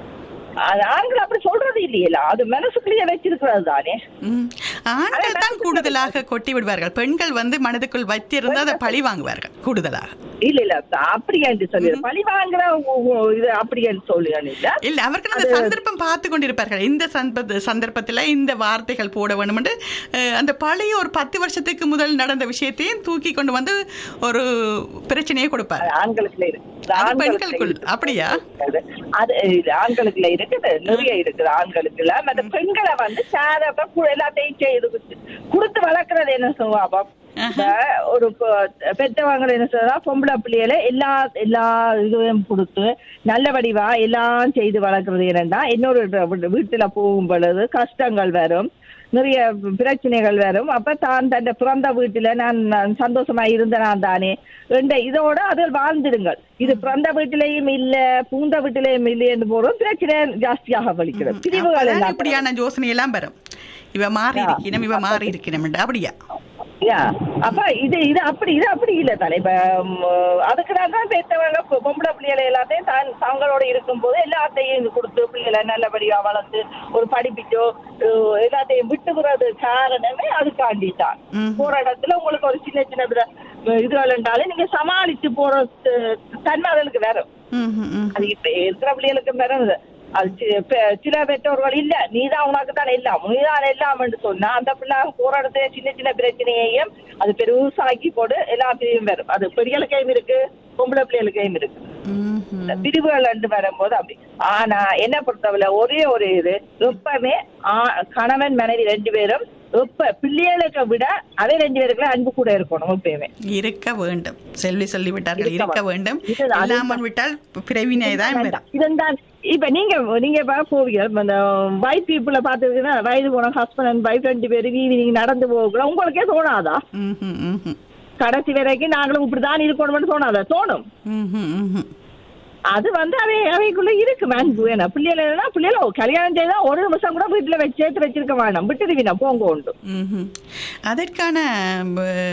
S5: அது ஆண்கள் அப்படி சொல்றது இல்லையில அது மனசுக்குள்ளேயே வச்சிருக்கிறது தானே
S2: ம். ஆண்கள் தான் கூடுதலாக கொட்டி விடுவார்கள் பெண்கள் வந்து மனதுக்குள் வைத்திருந்து அதை பழி வாங்குவார்கள் கூடுதலாக
S5: இல்ல இல்ல அப்படி என்று சொல்லி பழி வாங்குற உ- உ- இது அப்படி என்று சொல்லுங்க இல்ல
S2: இல்ல அவர்கள் அந்த சந்தர்ப்பம் பார்த்து கொண்டிருப்பார்கள் இந்த சந்தர்ப்ப சந்தர்ப்பத்துல இந்த வார்த்தைகள் போட வேண்டும் என்று அஹ், அந்த பழைய ஒரு பத்து வருஷத்துக்கு முதல் நடந்த விஷயத்தையும் தூக்கி கொண்டு வந்து ஒரு பிரச்சனையை கொடுப்பார்
S5: அது ஆண்களுக்குள்ள இருக்கு அது
S2: அது
S5: ஆண்களுக்குள்ள
S2: பெண்களுக்குள்
S5: இருக்கு.
S2: அப்படியா
S5: அது அது இது ஆண்களுக்குள்ள இருக்குது நிறைய இருக்குது ஆண்களுக்குள்ள மற்ற பெண்களை வந்து சாரப்ப கு- எல்லாத்தையும் செய்து கொடுத்து- கொடுத்து வளர்க்கறது என்ன சொல்லுவாப்பா இப்ப ஒரு பெ- பெத்தவங்க என்ன சொல்றா பொம்பளை பிள்ளைகளை எல்லா எல்லா இதுவையும் கொடுத்து நல்ல வடிவா எல்லாம் செய்து வளர்க்கறது என்னன்னா இன்னொரு வீ- வீட்டுல போகும் பொழுது கஷ்டங்கள் வரும் நிறைய பிரச்சனைகள் வரும் அப்ப தான் தன் பிறந்த வீட்டுல நான் நான் சந்தோஷமா இருந்தேன் தானே என்ற இதோட அதில் வாழ்ந்துடுங்கள் இது பிறந்த வீட்டிலையும் இல்ல பூந்த வீட்டிலையும் இல்லைன்னு போறோம் பிரச்சனை ஜாஸ்தியாக வலிக்கிறது பிரிவுகள்
S2: அப்பதான்
S5: எல்லாம்
S2: இப்படியான யோசனை எல்லாம் வரும் இவ மாறி இருக்கணும் இவ மாறி இருக்கணும் அப்படியா
S5: யா அப்ப இது இது அப்படி இது அப்படி இல்ல தானே இப்ப ம், அதுக்கு தான் தான் பெத்தவங்க பொ- பொம்பளை பிள்ளைகளை எல்லாத்தையும் தான் தங்களோட இருக்கும்போது எல்லாத்தையும் இது கொடுத்து பிள்ளைகளை நல்லபடியா வளர்த்து ஒரு படிப்பிச்சோ அஹ், எல்லாத்தையும் விட்டுக்கிறது காரணமே அதுக்காண்டி தான்
S2: ம்.
S5: போற இடத்துல உங்களுக்கு ஒரு சின்ன சின்ன வித- இதுகள் இருந்தாலும் நீங்க சமாளிச்சு போற த- தன்மை அதுகளுக்கு வரும்
S2: ம், ம், ம்.
S5: அது இப்ப இருக்கிற பிள்ளைகளுக்கு வருது அது சி- பெ- சில பெற்றோர்கள் இல்ல நீதான் உனக்கு தான் எல்லாம் நீதான் எல்லாம் சொன்னா அந்த பிள்ளை போற இடத்துல சின்ன சின்ன பிரச்சனையையும் அது பெருசாக்கி போட்டு எல்லாத்தையும் வரும் அது பெரியலுக்கையும் இருக்கு பொம்பளை பிள்ளைகளுக்கையும் இருக்கு
S2: ம், ம்.
S5: இந்த பிரிவுகள் ரெண்டு வரும்போது அப்படி ஆனா என்ன பொறுத்தவரை ஒரே ஒரு இது எப்பவுமே ஆ- கணவன் மனைவி ரெண்டு பேரும் எப்ப பிள்ளைகளுக்கு விட அதே ரெண்டு பேருக்குள்ள அன்பு கூட இருக்கணும் எப்பயுமே
S2: இருக்க வேண்டும் செல்வி சொல்லிவிட்டார்கள்
S5: இருக்க
S2: இருக்க வேண்டும்
S5: இதுதான், அதுதான்.
S2: இல்லாமல் விட்டால் பிறவினை தான் வரும்
S5: இதுதான் இப்ப நீங்க நீங்க இப்ப போவீங்க அந்த வைஃப் பீப்புள பாத்துருக்கீங்கன்னா வயது போன ஹஸ்பண்ட் அண்ட் வைஃப் ரெண்டு பேரும் ஈவினிங் நடந்து போகக்கூட உங்களுக்கே தோணாதா
S2: ம், ம், ம், ம்.
S5: கடைசி வரைக்கும் நாங்களும் இப்படிதான் இருக்கணும்னு தோணாதா தோணும்
S2: ம், ம், ம், ம்.
S5: அது வந்து அவை அவைக்குள்ள இருக்கு அன்பு என்ன பிள்ளைகள பிள்ளைகள கல்யாணம் செய்தா ஒரு நிமிஷம் கூட வீட்டுல வச்சு சேர்த்து வச்சிருக்க வேண்டாம் விட்டுடுவீனா போங்க உண்டு
S2: ம்ஹும். அதற்கான ப-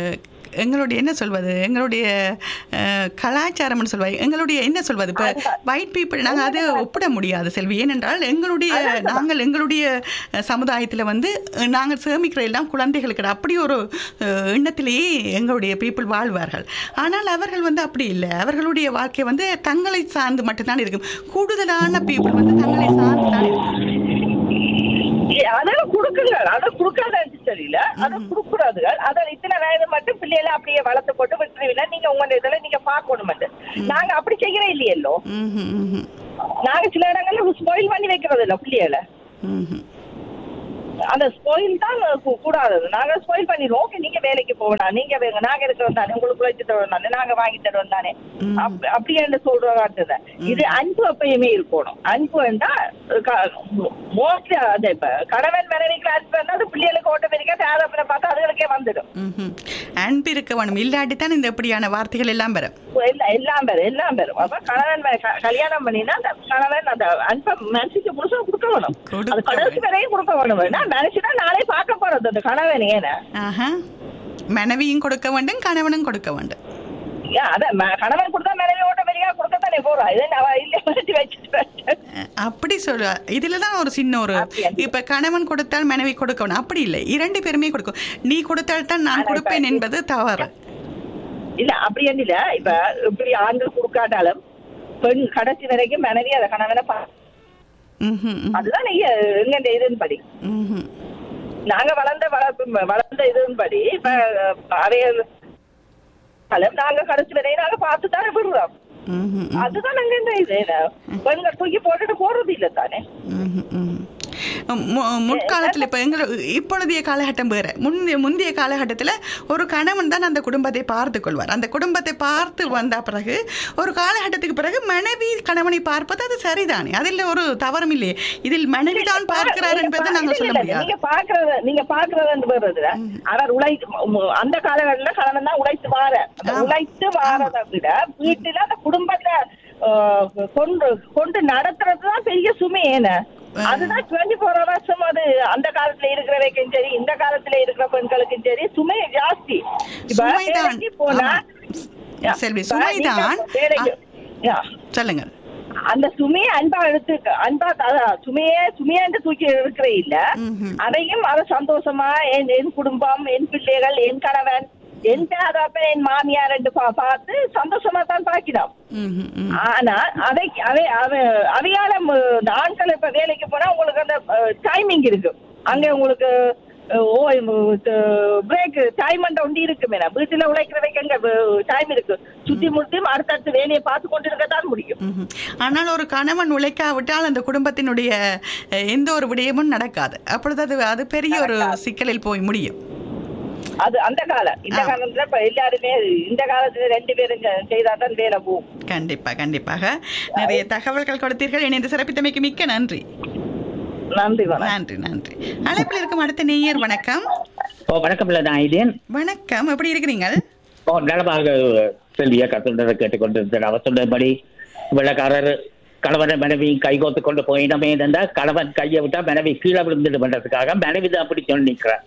S2: எங்களுடைய என்ன சொல்வது எங்களுடைய அஹ், கலாச்சாரம்னு சொல்வது எங்களுடைய என்ன சொல்வது இப்போ ஒயிட் பீப்புள் நாங்கள் அதை ஒப்பிட முடியாது செல்வி ஏனென்றால் எங்களுடைய நாங்கள் எங்களுடைய அஹ், சமுதாயத்தில் வந்து அஹ், நாங்கள் சேமிக்கிற எல்லாம் குழந்தைகளுக்கு அப்படி ஒரு அஹ், எண்ணத்திலேயே எங்களுடைய பீப்புள் வாழ்வார்கள் ஆனால் அவர்கள் வந்து அப்படி இல்லை அவர்களுடைய வாழ்க்கை வந்து தங்களை சார்ந்து மட்டும்தான் இருக்கும் கூடுதலான பீப்புள் வந்து தங்களை சார்ந்து தான் இருக்கும்
S5: அதெல்லாம் கொடுக்குங்கள் அதை கொடுக்காதன்னு தெரியல அதை கொடுக்கூடாதுகள் அதை இத்தனை வயது மட்டும் பிள்ளைகளை அப்படியே வளர்த்து போட்டு விட்டுருவீங்க நீங்க உங்க இதுல நீங்க பார்க்கணும் நாங்க அப்படி செய்யறே இல்லையல்லோ
S2: ம்ஹும், ம்ஹும்,
S5: நாங்க சில இடங்கள்ல ஸ்பாயில் பண்ணி வைக்கிறது இல்ல பிள்ளைகளை
S2: ம்ஹும்.
S5: அந்த ஸ்பாயில் தான் கூ- கூடாதது நாங்க ஸ்பாயில் பண்ணிடுவோம் ஓகே நீங்க வேலைக்கு போகணும் நீங்க வேங்க நாங்க இருக்கிறோம் தானே உங்களுக்கு உழைச்சு தருவோம் தானே நாங்க வாங்கி தருவோம் தானே அப்- அப்படியே சொல்றாங்க இது அன்பு எப்பயுமே இருக்கணும் அன்பு என்றா மோஸ்ட்லி அது இப்ப கணவன் மனைவிக்கு அன்பு இருந்தா அது பிள்ளைகளுக்கு ஆட்டோமேட்டிக்கா தேவைப்பட பார்த்தா அதுகளுக்கே வந்துடும்
S2: ம்ஹும். அன்பு இருக்க வேணும் இல்லாட்டித்தான் இந்த இப்படியான வார்த்தைகள் எல்லாம் வரும்
S5: எல்லாம் எல்லாம் பேரும் எல்லாம் பேரும் அப்ப கணவன் ம- க- கல்யாணம் பண்ணினா அந்த கணவன் அந்த அன்பை மனுஷிக்கு புருஷன் கொடுக்க வேணும்
S2: கொடுக்க
S5: அது கடைசி வரையும் கொடுக்க வேணும் ஏன்னா மனுஷனா நாளை பார்க்க போறது அந்த கணவன் ஏன்னா
S2: ஆஹா மனைவியும் கொடுக்க வேண்டும் கணவனும் கொடுக்க வேண்டும்
S5: ஏன் அதான் ம- கணவன் கொடுத்தா மனைவி ஆட்டோமேட்டிக்கா கொடுக்கத்தானே போறா இது அவ இல்ல வச்சு வச்சுட்டு
S2: அஹ், அப்படி சொல்ல இதுல தான் ஒரு சின்ன ஒரு
S5: அப்படியா?
S2: இப்ப கணவன் கொடுத்தால் மனைவி கொடுக்கணும் அப்படி இல்லை இரண்டு பேருமே கொடுக்கும் நீ கொடுத்தால் தான் நான்
S5: ஆனா இப்ப
S2: கொடுப்பேன் என்பது தவறு
S5: இல்ல அப்படி இல்ல இப்ப இப்படி ஆண்கள் கொடுக்காட்டாலும் பெண் கடைசி வரைக்கும் மனைவி அதை கணவனை பா
S2: ம்ஹும், ம்,
S5: அதுதான் நீங்க எங்க இந்த இதுன்னு படி
S2: ம்ஹும்.
S5: நாங்க வளர்ந்த வளர்ப்பு வளர்ந்த இதுன்னு படி இப்ப அவைய நாங்க கடைசி வரையும் நாங்க பார்த்து தானே விடுறோம்
S2: ம்ஹும், ம்,
S5: அதுதான் நாங்க இந்த இது பெண்கள் தூக்கி போட்டுட்டு போறது இல்ல தானே
S2: ம்ஹும், ம். மு- முற்காலத்தில் இப்போ எங்கள் இப்பொழுதைய காலகட்டம் வேறு முந்தைய முந்தைய காலகட்டத்தில் ஒரு கணவன் தான் அந்த குடும்பத்தை பார்த்து கொள்வார் அந்த குடும்பத்தை பார்த்து வந்த பிறகு ஒரு காலகட்டத்துக்கு பிறகு மனைவி கணவனை பார்ப்பது அது சரிதானே அதில் ஒரு தவறும் இல்லையே இதில் மனைவி தான் பார்க்கிறார் என்பதை நாங்கள் சொல்ல
S5: இல்ல, இல்ல,
S2: முடியாது
S5: நீங்க பாக்குறது நீங்க பாக்குறது வருது அவர் உழை ம- அந்த காலகட்டத்துல கணவன் தான் உழைத்து வார அந்த
S2: ஆமா.
S5: உழைத்து வாரதை விட வீட்டுல அந்த குடும்பத்தை ஆஹ், கொண்டு கொண்டு நடத்துறதுதான் பெரிய சுமை ஏன அதுதான் டுவெண்ட்டி ஃபோர் ஹவர்ஸும் அது அந்த காலத்துல இருக்கிறவைக்கும் சரி இந்த காலத்துல இருக்கிற பெண்களுக்கும் சரி சுமை ஜாஸ்தி இப்ப
S2: சுமைதான்.
S5: வேலைக்கு போனா
S2: ஆமா. செல்வி,
S5: இப்ப
S2: சுமைதான்.
S5: நீங்க வேலைக்கு- யா.
S2: சொல்லுங்கள்
S5: அந்த சுமையை அன்பா எடுத்து அன்பா அதான் சுமையே சுமையாண்டு தூக்கி இருக்கிற இல்ல
S2: ம்ஹும்.
S5: அதையும் அதை சந்தோஷமா என் என் குடும்பம் என் பிள்ளைகள் என் கணவன் என் பேரப்ப என் மாமியார் ரெண்டு பா- பார்த்து சந்தோஷமா தான் பாக்கினோம்
S2: ம்ஹும், ம்.
S5: ஆனா அதை அவை அவ- அவையால ம- இந்த ஆண்கள் இப்ப வேலைக்கு போனா உங்களுக்கு அந்த டைமிங் இருக்கு அங்க உங்களுக்கு பிரேக் டைம் அண்ட ஒண்டி இருக்கு மேடம் வீட்டுல உழைக்கிறவைக்கு அங்க டைம் இருக்கு சுத்தி முத்தி அடுத்தடுத்து வேலையை பார்த்து கொண்டு இருக்கத்தான் முடியும்
S2: ம்ஹும். ஆனால் ஒரு கணவன் உழைக்காவிட்டால் அந்த குடும்பத்தினுடைய அஹ், எந்த ஒரு விடயமும் நடக்காது அப்பொழுது அது அது பெரிய ஒரு சிக்கலில் போய் முடியும்
S5: அது அந்த காலம் இந்த
S2: ஆ.
S5: காலத்துல இப்ப எல்லாருமே இந்த காலத்துல ரெண்டு பேரும் செ- செய்தாதான் வேலை போகும்
S2: கண்டிப்பா கண்டிப்பாக நிறைய தகவல்கள் கொடுத்தீர்கள் இணைந்து சிறப்பித்தமைக்கு மிக்க நன்றி
S5: நன்றி வணக்கம்
S2: நன்றி நன்றி அழைப்பில் இருக்கும் அடுத்த நேயர் வணக்கம்
S6: ஓ வணக்கம் இல்லை நான் இதேன்
S2: வணக்கம் எப்படி இருக்கிறீங்க
S6: ஓ நலமாக செல்வியா கத்துண்டதை கேட்டுக்கொண்டிருந்தேன் அவர் சொன்னபடி வெள்ளக்காரர் கணவனை மனைவி கைகோத்து கொண்டு போயிடமே இருந்தா கணவன் கையை விட்டா மனைவி கீழே விழுந்துட்டு பண்றதுக்காக மனைவி தான் அப்படி சொல்லி நிற்கிறார்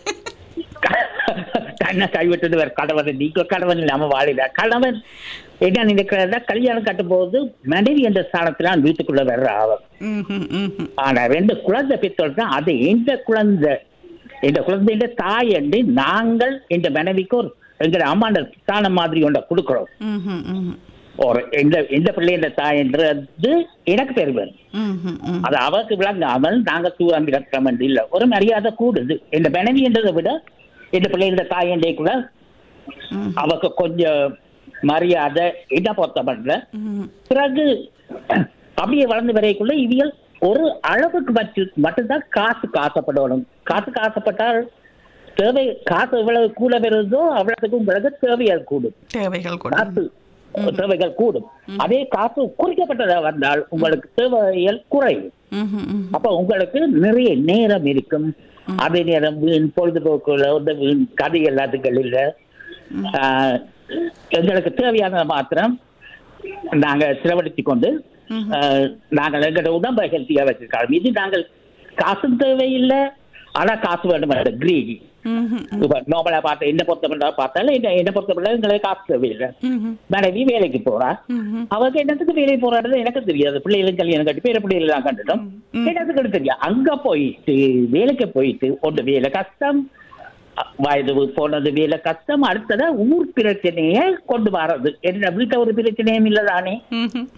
S6: தன்னை கைவிட்டது வேற கணவன் நீங்க கணவன் இல்லாம வாழில கணவன் என்ன நினைக்கிறதா கல்யாணம் கட்டும் போது மனைவி என்ற ஸ்தானத்துல வீட்டுக்குள்ள வர்ற ஆவர்
S2: ம்ஹும், ம்ஹும்.
S6: ஆனா ரெண்டு குழந்தை பெற்றோர் தான் அது எந்த குழந்தை இந்த குழந்தையின் தாய் என்று நாங்கள் இந்த மனைவிக்கு ஒரு எங்க அம்மாண்ட ஸ்தானம் மாதிரி ஒன்றை கொடுக்கிறோம்
S2: ம்ஹும், ம்ஹும்.
S6: ஒரு இந்த இந்த பிள்ளையின் தாய் என்றது எனக்கு பெருமை
S2: ம்ஹும், ம்ஹும்.
S6: அது அவருக்கு விளங்காமல் நாங்க தூவாம்பி கட்டுறோம் என்று இல்லை ஒரு மரியாதை கூடுது இந்த மனைவி என்றதை விட இந்த பிள்ளையின் தாய் என்றே கூட
S2: ம்ஹும்,
S6: அவக்கு கொஞ்சம் மரியாதை இட பொறுத்த பண்ணல
S2: ம்ஹும்.
S6: பிறகு அப்படியே வளர்ந்து வரைக்குள்ள இவியல் ஒரு அளவுக்கு வச்சு மட்டும்தான் காசுக்கு ஆசைப்படணும் காசுக்கு ஆசைப்பட்டால் தேவை காசு எவ்வளவு கூட வருதோ அவ்வளவுக்கும் பிறகு தேவைகள் கூடும்
S2: தேவைகள் கூட
S6: காசு தேவைகள் கூடும் அதே காசு குறிக்கப்பட்டதா வந்தால் உங்களுக்கு தேவைகள் குறையும்
S2: ம்ஹும், ம்ஹும்.
S6: அப்ப உங்களுக்கு நிறைய நேரம் இருக்கும் அதே நேரம் வீண் பொழுதுபோக்குல வந்து வீண் கதை எல்லாத்துக்கள் இல்ல ஆஹ், எங்களுக்கு தேவையான மாத்திரம் நாங்க செலவழித்து கொண்டு ஆஹ், நாங்கள் எங்களோட உடம்பை ஹெல்த்தியா வச்சிருக்கோம் இது நாங்கள் காசும் தேவையில்லை ஆனா காசு வேணும் கிரீடி
S2: ம்ஹும்.
S6: இப்ப நார்மலா பார்த்து என்ன பொறுத்த பார்த்தாலும் என்ன என்ன பொறுத்த எங்களுக்கு காசு தேவையில்லை
S2: ம்ஹும்.
S6: மனைவி வேலைக்கு போறா
S2: ம்ஹும்.
S6: அவங்க என்னத்துக்கு வேலைக்கு போறாடுறது எனக்கு தெரியாது பிள்ளைகளும் கல்யாணம் கட்டி பேர பிள்ளைகள் தான் கண்டுட்டோம் என்னத்துக்கு தெரியும் அங்க போயிட்டு வேலைக்கு போயிட்டு ஒன்று வேலை கஷ்டம் அ- வயது போனது வேலை கஷ்டம் அடுத்ததா ஊர் பிரச்சனையை கொண்டு வர்றது என்ன வீட்டை ஒரு பிரச்சனையும் இல்லதானே
S2: ம்ஹும்.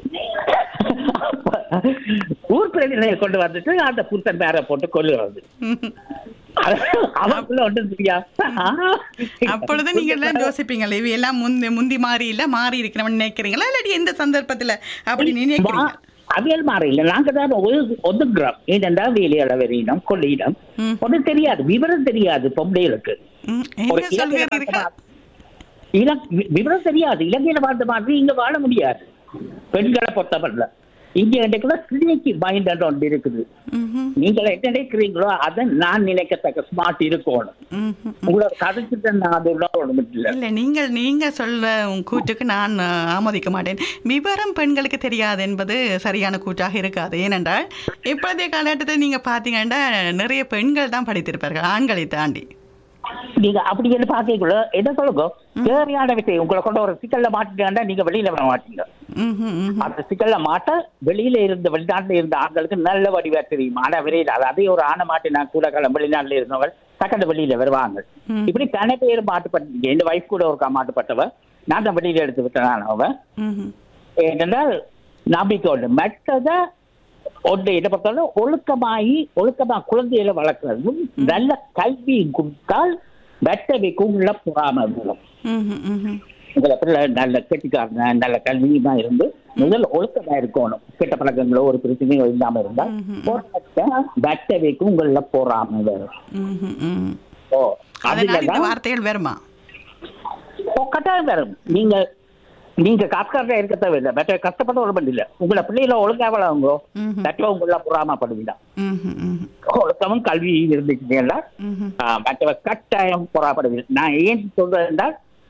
S6: ஊர் பிரச்சனையை கொண்டு வந்துட்டு அந்த புத்தன் பேரை போட்டு கொள்ளுறது
S2: ம்ஹும்.
S6: அவனுக்குள்ள ஒன்றும் தெரியாது
S2: அப்பொழுது நீங்க எல்லாம் யோசிப்பீங்களா இவ எல்லாம் முந்தி முந்தி மாறி இல்ல மாறி இருக்கிறவன் நினைக்கிறீங்களா இல்லாட்டி எந்த சந்தர்ப்பத்துல அப்படி நினைக்கிறீங்க
S6: வா- அவியல் மாற இல்ல நாங்க தான் ஒது- ஒதுக்குறோம் ஏனென்றா வேலையாள வெறியினம் கொள்ளையினம்
S2: ம்.
S6: ஒன்றும் தெரியாது விவரம் தெரியாது பொம்பளைகளுக்கு
S2: ம்,
S6: ஒரு
S2: என்ன சொல்கிறீர்கள்
S6: இலங் வி- விவரம் தெரியாது இலங்கையில பார்த்த மாதிரி இங்க வாழ முடியாது பெண்களை பொறுத்தவரையில இங்க இன்றைக்குள்ள சிலைக்கு மைண்ட் ஒன்று இருக்குது
S2: ம்ஹும்.
S6: நீங்கள் என்ன நினைக்கிறீங்களோ அதை நான் நினைக்கத்தக்க ஸ்மார்ட் இருக்கணும்
S2: ம்ஹும்.
S6: உங்களை கதைச்சிட்டு நான் அது ஒன்றும் இல்லை
S2: இல்ல நீங்கள் நீங்க சொல்ல உங்க கூற்றுக்கு நான் அஹ், ஆமோதிக்க மாட்டேன் விவரம் பெண்களுக்கு தெரியாது என்பது சரியான கூற்றாக இருக்காது ஏனென்றால் இப்போதைய காலகட்டத்தில் நீங்க பாத்தீங்கன்னா நிறைய பெண்கள் தான் படித்திருப்பார்கள் ஆண்களை தாண்டி
S6: நீங்க அப்படி என்ன பாக்கீங்களோ என்ன சொல்லுங்க தேவையான விஷயம் உங்களை கொண்டு ஒரு சிக்கல்ல மாட்டிட்டா நீங்க வெளியில வர மாட்டீங்க
S2: ம்ஹும், ம்ஹும்.
S6: அந்த சிக்கல்ல மாட்ட வெளியில இருந்த வெளிநாட்டுல இருந்த ஆண்களுக்கு நல்ல வடிவா தெரியும் ஆனா வெளியில அது அதே ஒரு ஆணை மாட்டி நான் கூட காலம் வெளிநாட்டுல இருந்தவங்க டக்குனு வெளியில வருவாங்க
S2: ம்.
S6: இப்படி கன பேர் மாட்டுப்பட்ட என் வைஃப் கூட ஒரு மாட்டுப்பட்டவ நான் தான் வெளியில எடுத்து விட்டேன் அவ
S2: ம்ஹும்.
S6: ஏனென்றால் நம்பிக்கை உண்டு மற்றத ஒன்று என்ன பார்த்தாலும் ஒழுக்கமாகி ஒழுக்கமா குழந்தைகளை வளர்க்கறதும் நல்ல கல்வி கொடுத்தால் வெட்டவைக்கும் உள்ள பொறாம வரும்
S2: ம்ஹும், ம்ஹும்.
S6: உங்களை பிள்ளை நல்ல கெட்டிக்காரங்க நல்ல கல்வியுமா இருந்து முதல் ஒழுக்கமா இருக்கணும் கெட்ட பழக்கங்களோ ஒரு பிரச்சனையோ இல்லாம இருந்தா வெட்டவைக்கும் உங்கள பொறாம வரும்
S2: ம்ஹும், ம்ஹும்.
S6: ஓ
S2: அதனால் இந்த
S6: அதுலதான்
S2: வார்த்தைகள் வருமா
S6: ஓ, கட்டாயம் வரும் நீங்க நீங்க காசுக்காரா இருக்க தேவையில்லை மற்ற கஷ்டப்பட ஒரு இல்ல உங்களை பிள்ளைகளை ஒழுங்கா வளருங்க
S2: ம்ஹும்.
S6: தட்டுவ உங்கள பொறாமப்படுவீங்க
S2: ம்ஹும், ம்ஹும்.
S6: ஒழுக்கமும் கல்வி இருந்துச்சுன்னா
S2: ம்ஹும்.
S6: மற்றவ கட்டாயம் பொறாமப்படுவீங்க நான் ஏன் சொல்றேன்னா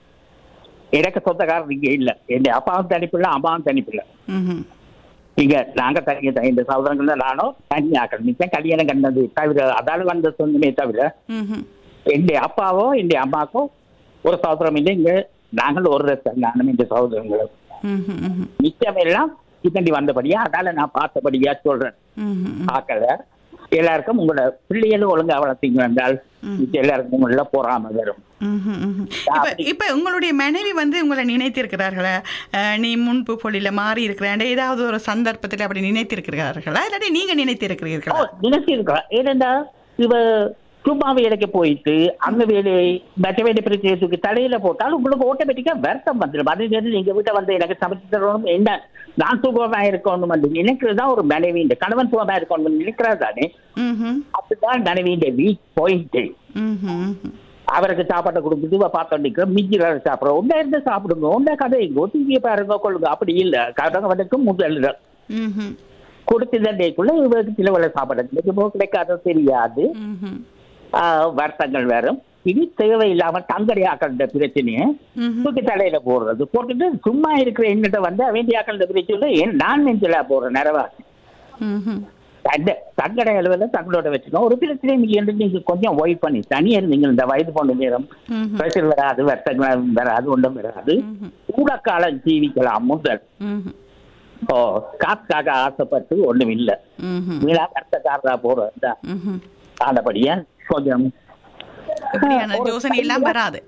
S6: எனக்கு சொந்தக்காரர் இங்க இல்ல என் அப்பாவும் தனிப்பில்லை அம்மாவும் தனிப்பில்லை
S2: ம்ஹும்.
S6: இங்க நாங்க தனி இந்த சகோதரங்கள்ல நானும் தனியாக்கள் நிச்சயம் கல்யாணம் கண்டது தவிர அதால வந்த சொந்தமே தவிர
S2: ம்ஹும்.
S6: என் அப்பாவோ என் அம்மாக்கோ ஒரு சகோதரம் இல்லை இங்க நாங்கள் ஒரு ரத்தம் நானும் இந்த சகோதரங்களும்
S2: ம்ஹும், ம்ஹும்.
S6: மிச்சம் எல்லாம் பின்னாடி வந்தபடியா அதால நான் பார்த்தபடியா சொல்றேன்
S2: ம்ஹும்.
S6: ஆக்கல எல்லாருக்கும் உங்களோட பிள்ளைகளும் ஒழுங்கா வளர்த்தீங்க என்றால் மிச்சம் எல்லாருக்கும் உங்கள பொறாம வரும்
S2: ம்ஹும், ம்ஹும். இப்ப இப்ப உங்களுடைய மனைவி வந்து உங்களை நினைத்திருக்கிறார்களா அஹ், நீ முன்பு பொழில மாறி இருக்கிறேன் ஏதாவது ஒரு சந்தர்ப்பத்தில் அப்படி நினைத்திருக்கிறார்களா இல்லாட்டி நீங்க நினைத்திருக்கிறீர்களா
S6: நினைச்சு இருக்கலாம் ஏனென்றா இவ சும்மா வேலைக்கு போயிட்டு அங்க வேலை மற்ற வேலை பிரச்சனை தூக்கி தலையில போட்டால் உங்களுக்கு ஆட்டோமேட்டிக்கா வருத்தம் வந்துடும் அது வந்து நீங்க வீட்டை வந்து எனக்கு சமைச்சு தரணும் என்ன நான் சுகமா இருக்கணும் வந்து நினைக்கிறது தான் ஒரு மனைவி இந்த கணவன் சுகமா இருக்கணும் நினைக்கிறது தானே
S2: ம்ஹும்.
S6: அப்படிதான் மனைவியின் வீக் போயிட்டு
S2: ம்ஹும், ம்ஹும். அவருக்கு
S6: அவருக்கு சாப்பாட்டை கொடுத்துட்டு இவ பார்த்து நிற்க மிஞ்சி வேற சாப்பிடுறோம் ஒன்றா இருந்து சாப்பிடுங்க ஒன்றா கதை டிவியை பாருங்க கொள்ளுங்க அப்படி இல்ல கணவனுக்கு முதல்
S2: ம்ஹும்.
S6: கொடுத்த டேக்குள்ள இவருக்கு சில வேலை சாப்பாடு கிடைக்குமோ கிடைக்காதோ தெரியாது
S2: ம்ஹும்.
S6: ஆஹ் வருத்தங்கள் வரும் இனி தேவையில்லாம தங்கடியாக்கள பிரச்சனையை
S2: ம்ஹும்.
S6: தூக்கி தலையில போடுறது போட்டுட்டு சும்மா இருக்கிற என்கிட்ட வந்து வேண்டியாக்கள பிரச்சனை ஏன் நான் நெஞ்சில போறேன் நிறவாசி
S2: ம்ஹும்.
S6: தண்ட தங்கடை அளவில் தங்களோட வச்சுக்கணும் ஒரு பிரச்சனையும் இல்லைன்னு நீங்க கொஞ்சம் ஒய்ட் பண்ணி தனியா இருந்தீங்க இந்த வயது போன நேரம்
S2: ம்ஹும்.
S6: பிரஷர் வராது வருத்தங்கள் வராது ஒன்றும் வராது கூட காலம் ஜீவிக்கலாம் முதல்
S2: ம்ஹும்.
S6: ஓ காசுக்காக ஆசைப்பட்டு ஒண்ணும் இல்ல
S2: ம்ஹும்.
S6: வீணா வருத்தக்காரரா போறதா
S2: ம்ஹும்.
S6: ஆனபடியா கொஞ்சம்
S2: இப்படியான யோசனை எல்லாம் வராது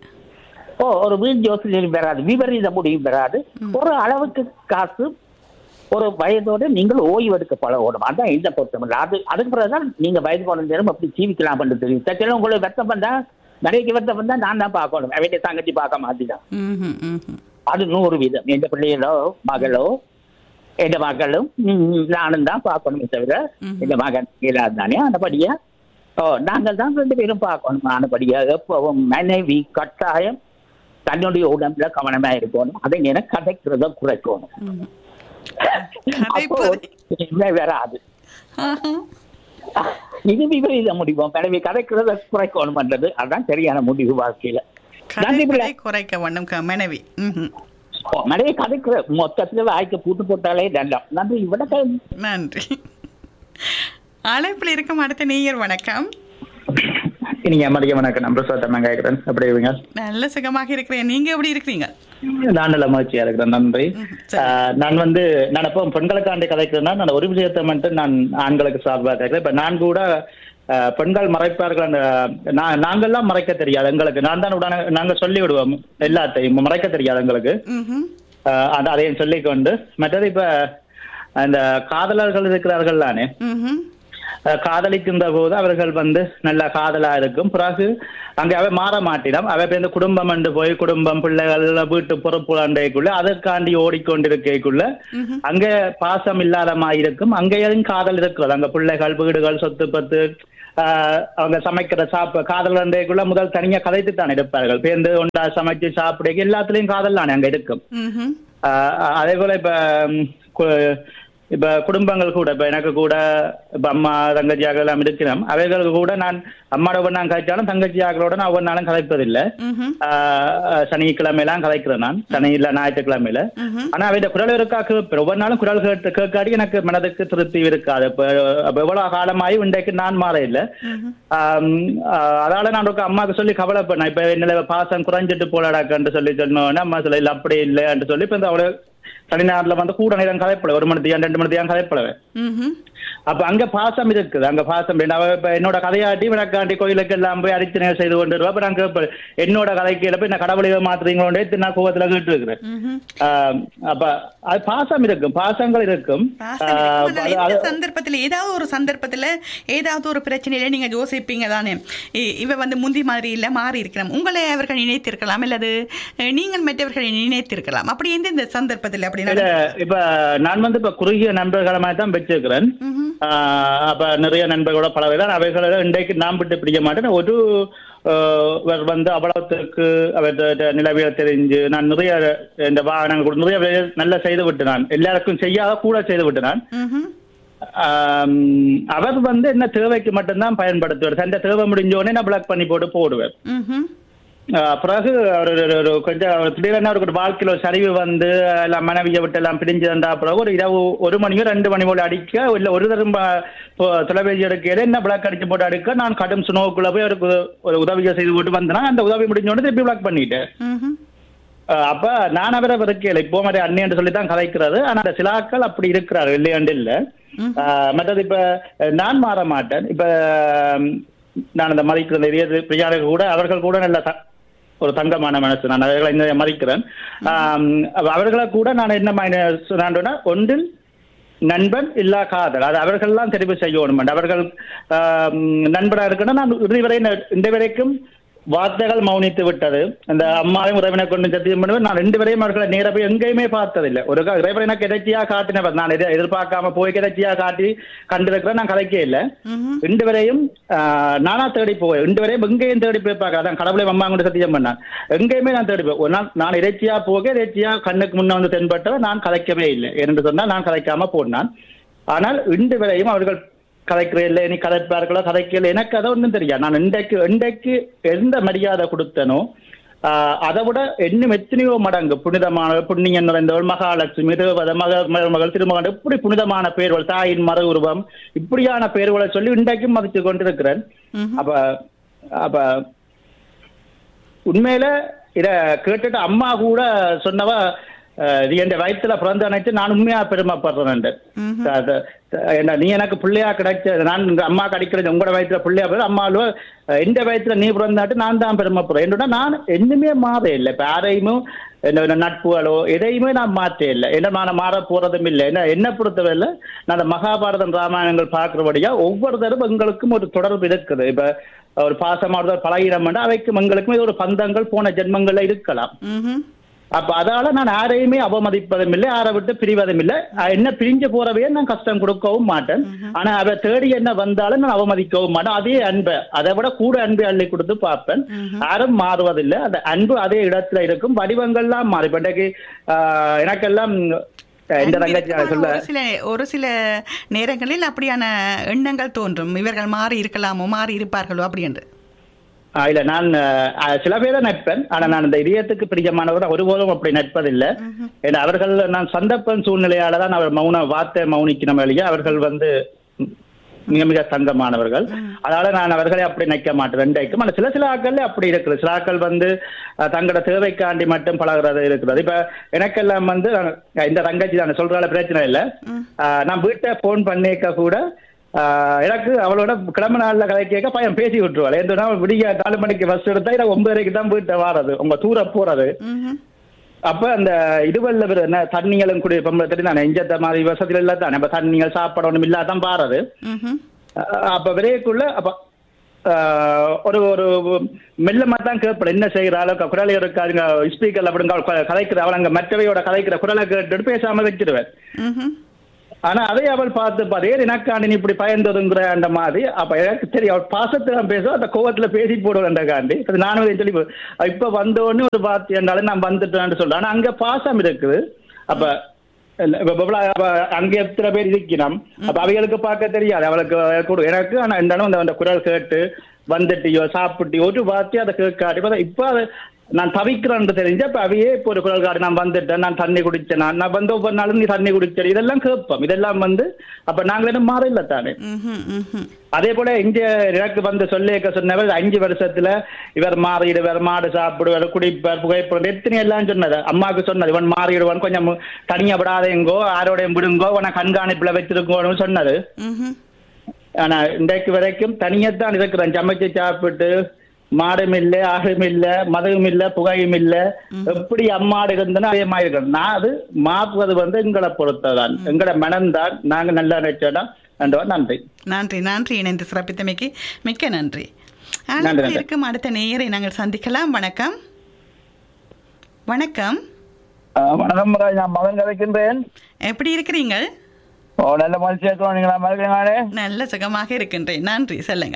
S6: ஓ ஒரு வீண் யோசனையும் பெறாது விபரீத முடியும் பெறாது ஒரு அளவுக்கு காசு ஒரு வயதோட நீங்கள் ஓய்வு எடுக்க பழகணும் அதான் இந்த பொருத்தமில்லை அது அதுக்கு பிறகுதான் நீங்க வயது போன நேரம் அப்படி ஜீவிக்கலாம் தெரியும் சச்சலும் உங்களுக்கு வெத்தம் வந்தா நிறைய வெத்தம் வந்தா நான் தான் பார்க்கணும் அவன் தங்கச்சி பார்க்க மாட்டிதான்
S2: ம்ஹும். ம்ஹும்.
S6: அது நூறு வீதம் எந்த பிள்ளைகளோ மகளோ எந்த மகளும் ம், நானும் தான் பார்க்கணுமே தவிர எந்த மகன் இல்லாது தானே ஆனபடியா ஓ நாங்கள் தான் ரெண்டு பேரும் பார்க்கணும் ஆனபடியா எப்பவும் மனைவி கட்டாயம் தன்னுடைய உடம்புல கவனமா இருக்கணும் அதை என கதைக்கிறத குறைக்கணும்
S2: ம்ஹும்.
S6: அப்போ
S2: கதைப்பது.
S6: இனிமே வராது
S2: ஆஹா.
S6: இது விபரீத முடிவும் மனைவி கதைக்கிறத குறைக்கணும் பண்றது அதான் சரியான முடிவு வாழ்க்கையில நன்றி பிள்ளை
S2: கதைப்பதை குறைக்க வேண்டும் க- மனைவி ம்ஹும்.
S6: ஓ, மனைவி கதைக்கிற மொத்தத்துல வாய்க்கு பூட்டு போட்டாலே நல்லம் நன்றி இவ்வளவு
S2: நன்றி அழைப்பில் இருக்கும் அடுத்த நேயர் வணக்கம்
S7: நீங்க மதிய வணக்கம் நான் பிரசாத் கேட்கிறேன் எப்படி இருக்கீங்க
S2: நல்ல சுகமாக இருக்கிறேன் நீங்க எப்படி இருக்கிறீங்க
S7: நான் நல்ல மகிழ்ச்சியா இருக்கிறேன் நன்றி
S2: சரி.
S7: ஆஹ், நான் வந்து நான் எப்போ பெண்களுக்காண்டி கதைக்கிறேன்னா நான் ஒரு விஷயத்தை மட்டும் நான் ஆண்களுக்கு சார்பாக கேட்கிறேன் இப்ப நான் கூட ஆஹ், பெண்கள் மறைப்பார்கள் அந்த நான் நாங்கெல்லாம் மறைக்க தெரியாது எங்களுக்கு நான் தான் உடனே நாங்க சொல்லி விடுவோம் எல்லாத்தையும் மறைக்க தெரியாது எங்களுக்கு
S2: ம்ஹும்.
S7: ஆஹ், அது அதையும் சொல்லிக்கொண்டு மற்றது இப்ப அந்த காதலர்கள் இருக்கிறார்கள் தானே
S2: ம்ஹும்.
S7: அஹ் காதலிக்கின்ற போது அவர்கள் வந்து நல்ல காதலா இருக்கும் பிறகு அங்க அவை மாற மாட்டினம் அவை இப்ப இந்த குடும்பம் என்று போய் குடும்பம் பிள்ளைகள் வீட்டு பொறுப்புலாண்டைக்குள்ள அதற்காண்டி ஓடிக்கொண்டிருக்கைக்குள்ள அங்க பாசம் இல்லாத மாதிரி இருக்கும் அங்கேயும் காதல் இருக்கிறது அங்க பிள்ளைகள் வீடுகள் சொத்து பத்து ஆஹ் அவங்க சமைக்கிற சாப்ப காதல் அண்டைக்குள்ள முதல் தனியா கதைத்து தான் இருப்பார்கள் பேருந்து ஒன்றா சமைச்சு சாப்பிட எல்லாத்துலயும் காதல் தானே அங்க இருக்கும்
S2: ம்ஹும்.
S7: ஆஹ் அதே போல இப்ப ம், கு- இப்ப குடும்பங்கள் கூட இப்ப எனக்கு கூட இப்ப அம்மா தங்கச்சியாக எல்லாம் இருக்கிறோம் அவைகளுக்கு கூட நான் அம்மாவோட நான் கதைச்சாலும் தங்கச்சியாக்களோட நான் ஒவ்வொரு நாளும் கதைப்பதில்லை
S2: ம்ஹும்.
S7: ஆஹ் சனிக்கிழமை எல்லாம் கதைக்கிறேன் நான் சனி இல்ல ஞாயிற்றுக்கிழமையில ஆனா அவ குரல் இருக்கா கேட்பேன் ஒவ்வொரு நாளும் குரல் கேட்டு கேட்காடி எனக்கு மனதுக்கு திருப்தி இருக்காது இப்ப அப்ப எவ்வளவு காலமாயி இன்றைக்கு நான் மாற இல்லை ஆம், ஆஹ் அதால நான் ஒரு அம்மாவுக்கு சொல்லி கவலைப்பேன் இப்ப என்ன பாசம் குறைஞ்சிட்டு போலடாக்கன்னு சொல்லி சொன்னோன்னே அம்மா சொல்ல இல்ல அப்படி இல்லைன்னு சொல்லி இப்ப இந்த அவளை சனி நேரத்துல வந்து கூட நேரம் கதைப்பட ஒரு மணி ரெண்டு மணி தேன் கதைப்படவே
S2: ம்ஹும்.
S7: அப்ப அங்க பாசம் இருக்குது அங்க பாசம் இருக்கு. அவ இப்ப என்னோட கதையாட்டி விளக்காண்டி கோயிலுக்கு எல்லாம் போய் அரிச்சனை செய்து கொண்டு வருவா அப்ப நான் கேட்பேன் என்னோட கதைக்கு போய் என்ன கடவுளையோ மாத்துறீங்களோண்டே நான் கோவத்துல கேட்டு இருக்கிறேன்
S2: ம்ஹும்.
S7: ஆஹ் அப்ப அது பாசம் இருக்கும் பாசங்கள் இருக்கும்
S2: பாசம்
S7: ஆஹ்
S2: இருக்கும். ஆனால்
S7: அது-
S2: எந்த சந்தர்ப்பத்துல ஏதாவது ஒரு சந்தர்ப்பத்துல ஏதாவது ஒரு பிரச்சனையில நீங்க யோசிப்பீங்க தானே இ- இவ வந்து முந்தி மாதிரி இல்ல மாறி இருக்கிறோம் உங்களை அவர்கள் நினைத்திருக்கலாம் அல்லது அஹ், நீங்கள் மற்றவர்களை நினைத்திருக்கலாம் அப்படி எந்த இந்த சந்தர்ப்பத்தில் அப்படி
S7: இல்ல,
S2: நடந்து-
S7: இப்ப நான் வந்து இப்ப குறுகிய நண்பர்களமாக தான் வச்சிருக்கிறேன்
S2: ம்ஹும்.
S7: ஆஹ் அப்ப நிறைய நண்பர்களோட பழகுதான் அவைகளை இன்றைக்கு நான் விட்டு பிடிக்க மாட்டேன் ஒரு ஆஹ் இவர் வந்து அவ்வளவுக்கு அவர்கிட்ட நிலவியல் தெரிஞ்சு நான் நிறைய இந்த வாகனங்கள் நிறைய வேலை நல்லா செய்து விட்டு நான் எல்லாருக்கும் செய்யாத கூட செய்து விட்டு நான்
S2: ம்ஹும்.
S7: ஆம், அவர் வந்து என்ன தேவைக்கு மட்டும்தான் பயன்படுத்துவார் தந்த தேவை முடிஞ்ச உடனே நான் பிளாக் பண்ணி போட்டு போடுவேன்
S2: ம்ஹும்.
S7: ஆஹ் பிறகு ஒரு ஒரு- ஒரு கொஞ்சம் ஒரு திடீரென அவருக்கு ஒரு வாழ்க்கையில ஒரு சரிவு வந்து எல்லாம் மனைவியை விட்டு எல்லாம் பிரிஞ்சு வந்தா பிறகு ஒரு இரவு ஒரு மணியோ ரெண்டு மணி போல அடிக்க இல்ல ஒரு தரம் தொலைபேசி எடுக்கையில என்ன பிளாக் அடிச்சு போட்டு அடிக்க நான் கடும் சுனோவுக்குள்ள போய் அவருக்கு ஒரு உதவியை செய்து போட்டு வந்தேன்னா அந்த உதவி முடிஞ்ச உடனே திருப்பி பிளாக் பண்ணிட்டேன்
S2: ம்ஹும்.
S7: ஆஹ் அப்ப நான் அவரை வெறுக்கையில இப்போ மாதிரி அண்ணன் சொல்லி தான் கலைக்கிறது ஆனா அந்த சிலாக்கள் அப்படி இருக்கிறாரு இல்லையாண்டு இல்ல ஆஹ் மற்றது இப்ப அஹ், நான் மாற மாட்டேன் இப்ப ஆஹ், நான் அந்த மதிக்கிற நிறைய பிரியாணர்கள் கூட அவர்கள் கூட நல்ல த- ஒரு தங்கமான மனசு நான் அவர்களை இன்னும் மதிக்கிறேன் ஆஹ், அவர்களை கூட நான் என்ன மைன- சொன்னான்னா ஒன்றில் நண்பன் இல்லா காதல் அது அவர்கள்லாம் தெரிவு செய்யணும் அவர்கள் ஆஹ், நண்பரா இருக்கணும் நான் இறுதி வரை இந்த வரைக்கும் வார்த்தைகள் மௌனித்து விட்டது அந்த அம்மாவையும் உறவினை கொண்டு சத்தியம் பண்ணுவேன் நான் ரெண்டு பேரையும் அவர்களை நேர போய் எங்கேயுமே பார்த்ததில்லை ஒரு க- இறைவன் எனக்கு எதாச்சியா காட்டினவர் நான் எதை எதிர்பார்க்காம போய் எதாச்சியா காட்டி கண்டிருக்கிறேன் நான் கதைக்கே இல்லை ரெண்டு வரையும் ஆஹ், நானா தேடி போவேன் ரெண்டு வரையும் எங்கேயும் தேடி போய் பார்க்க அதான் கடவுளை அம்மா கொண்டு சத்தியம் பண்ணான் எங்கேயுமே நான் தேடி போய் ஒரு நாள் நான் இறைச்சியா போக இறைச்சியா கண்ணுக்கு முன்ன வந்து தென்பட்டவர் நான் கதைக்கவே இல்லை என்று சொன்னால் நான் கதைக்காம போனான் ஆனால் இன்று வரையும் அவர்கள் கதைக்கிறேன் இல்லை நீ கதைப்பார்களோ கதைக்கல எனக்கு அதை ஒன்றும் தெரியாது நான் இன்றைக்கு இன்றைக்கு எந்த மரியாதை கொடுத்தனோ ஆஹ், அதை விட இன்னும் எத்தனையோ மடங்கு புனிதமான புண்ணியன் நிறைந்தவள் மகாலட்சுமி தேவத மக மகள் திருமகன் இப்படி புனிதமான பெயர்கள் தாயின் மறு உருவம் இப்படியான பெயர்களை சொல்லி இன்றைக்கும் மதித்து கொண்டிருக்கிறேன் அப்ப அப்ப உண்மையில இத கேட்டுட்டு அம்மா கூட சொன்னவ அஹ், நீ என் வயிற்றுல பிறந்த அனைத்து நான் உண்மையா பெருமைப்படுறேன் அது, என்ன நீ எனக்கு பிள்ளையா கிடைச்ச நான் உங்க அம்மா கிடைக்கிறது உங்களோட வயிற்றுல பிள்ளையா பிறகு அம்மாலோ எந்த வயிற்றுல நீ பிறந்தாட்டு நான் தான் பெருமைப்படுறேன் என்னோட நான் என்னமே மாற இல்லை இப்ப யாரையுமே என்ன நட்புகளோ எதையுமே நான் மாற்ற இல்லை என்ன நான் மாற போறதும் இல்லை என்ன என்ன பொறுத்தவரையில நான் அந்த மகாபாரதம் ராமாயணங்கள் பார்க்கிறபடியா ஒவ்வொருத்தரும் எங்களுக்கும் ஒரு தொடர்பு இருக்குது இப்ப ஒரு பாசமானவர் பழகிடம் அவைக்கும் எங்களுக்கும் இது ஒரு பந்தங்கள் போன ஜென்மங்கள்ல இருக்கலாம்
S2: ம்ஹும்.
S7: அப்ப அதால நான் யாரையுமே அவமதிப்பதும் இல்லை யாரை விட்டு பிரிவதும் இல்லை அஹ் என்ன பிரிஞ்சு போறவையே நான் கஷ்டம் கொடுக்கவும் மாட்டேன் ஆனா அவ தேடி என்ன வந்தாலும் நான் அவமதிக்கவும் மாட்டேன் அதே அன்பை அதை விட கூட அன்பை அள்ளி கொடுத்து பார்ப்பேன் யாரும் மாறுவதில்லை அந்த அன்பு அதே இடத்துல இருக்கும் வடிவங்கள்லாம் மாறி இப்ப இன்றைக்கு ஆஹ், எனக்கெல்லாம் அஹ், இந்த தங்கச்சி
S2: அன்பிற்கு
S7: சொல்ல
S2: ஒரு சில ஒரு சில நேரங்களில் அப்படியான எண்ணங்கள் தோன்றும் இவர்கள் மாறி இருக்கலாமோ மாறி இருப்பார்களோ அப்படி என்று
S7: ஆ, இல்ல நான் அஹ், சில பேரை நட்பேன் ஆனா நான் இந்த இதயத்துக்கு பிரியமானவர் ஒருபோதும் அப்படி நட்பதில்லை ஏன்னா அவர்கள் நான் சந்தர்ப்பம் சூழ்நிலையால தான் அவர் மௌன வார்த்தை மௌனிக்கணும் வழியா அவர்கள் வந்து மிக மிக தங்கமானவர்கள் அதனால நான் அவர்களை அப்படி நினைக்க மாட்டேன் ரெண்டைக்கும் ஆனா சில சில ஆட்கள் அப்படி இருக்குது சில ஆட்கள் வந்து அஹ், தங்களோட தேவைக்காண்டி மட்டும் பழகுறது இருக்கிறது இப்ப எனக்கெல்லாம் வந்து அஹ், இந்த தங்கச்சி தான் சொல்றால பிரச்சனை இல்லை அஹ், நான் வீட்டை போன் பண்ணிக்க கூட ஆஹ் எனக்கு அவளோட கிளம்ப நாள்ல கதை கேட்க பையன் பேசி விட்டுருவாள் ஏன்னா விடிய நாலு மணிக்கு பஸ் எடுத்தா எனக்கு ஒன்பதரைக்கு தான் வீட்டை வாரது உங்க தூர போறது
S2: ம்ஹும்.
S7: அப்ப அந்த இதுவல்ல வேற என்ன தண்ணிகளும் குடி பொம்பளை தெரியும் தானே இஞ்சத்த மாதிரி வசதிகள் இல்ல தானே அப்ப தண்ணிகள் சாப்பாடு ஒண்ணும் இல்லாதான் பாருது
S2: ம்ஹும்.
S7: அஹ் அப்ப விரைக்குள்ள அப்ப ஆஹ் ஒரு ஒரு மெல்லமா தான் கேட்பேன் என்ன செய்யறாளோ குரலை இருக்காதுங்க ஸ்பீக்கர்ல அப்படிங்க அவள் கதைக்கிற அவள் அங்க மற்றவையோட கதைக்கிற குரலை கேட்டுட்டு பேசாம வச்சிருவேன்
S2: ம்ஹும்.
S7: ஆனா அதை அவள் பார்த்து பார்த்தே எனக்காண்டி நீ இப்படி பயந்ததுங்கிற அந்த மாதிரி அப்ப எனக்கு தெரியும் அவள் பாசத்துல பேசும் அந்த கோவத்துல பேசி போடுவேன் அந்த காண்டி அது நானும் இதை சொல்லி இப்ப வந்தோடனே ஒரு வார்த்தை என்றாலும் நான் வந்துட்டேன்னு சொல்றேன் ஆனா அங்க பாசம் இருக்குது அப்ப இல்ல, இப்ப பபுளா, அப்ப அங்க எத்தனை பேர் இருக்கணும் அப்ப அவைகளுக்கு பார்க்க தெரியாது அவளுக்கு கூட எனக்கு ஆனா இருந்தாலும் அந்த அந்த குரல் கேட்டு வந்துட்டியோ சாப்பிட்டியோ ஒரு வார்த்தையும் அதை கேட்காது இப்ப இப்ப அதை நான் தவிக்கிறேன்னு தெரிஞ்சு அப்ப அவையே இப்போ ஒரு குரல் காடு நான் வந்துட்டேன் நான் தண்ணி குடிச்சேன் நான் நான் வந்து ஒவ்வொரு நாளும் நீ தண்ணி குடிச்ச இதெல்லாம் கேட்போம் இதெல்லாம் வந்து அப்ப நாங்களே மாற இல்ல தானே
S2: ம்ஹும். ம்ஹும்.
S7: அதே போல இங்க எனக்கு வந்து சொல்லேக்க சொன்னவர் அஞ்சு வருஷத்துல இவர் மாறிடுவார் மாடு சாப்பிடுவார் குடிப்பார் புகைப்படம் எத்தனை எல்லாம் சொன்னது அம்மாவுக்கு சொன்னது இவன் மாறிடுவான் கொஞ்சம் தனியா விடாதேங்கோ ஆரோடையும் விடுங்கோ உன கண்காணிப்புல வச்சிருக்கோன்னு சொன்னது
S2: ம்ஹும்.
S7: ஆனா இன்றைக்கு வரைக்கும் தனியாத்தான் இருக்கிறேன் சமைச்சு சாப்பிட்டு மாடும் இல்ல ஆகும் இல்ல மதமும் இல்ல புகையும் இல்ல எப்படி அம்மாடு இருந்தனா அதே மாதிரி இருக்கணும் நான் அது மாற்றுவது வந்து எங்களை பொறுத்ததான் எங்களோட மனம்தான் நாங்க நல்லா நினைச்சோம்னா நன்றி நன்றி
S2: நன்றி நன்றி இணைந்து சிறப்பித்தமைக்கு மிக்க நன்றி
S7: நன்றி,
S2: அழைப்பில்
S7: நன்றி.
S2: இருக்கும் அடுத்த நேயரை நாங்கள் சந்திக்கலாம் வணக்கம் வணக்கம்
S8: வணக்கம் ராஜ் நான் மகன் கதைக்கின்றேன்
S2: எப்படி இருக்கிறீங்க
S8: ஓ நல்ல மனுஷன் இருக்கணும் நீங்களா மறக்கிறீங்களே
S2: நல்ல சுகமாக இருக்கின்றேன் நன்றி சொல்லுங்க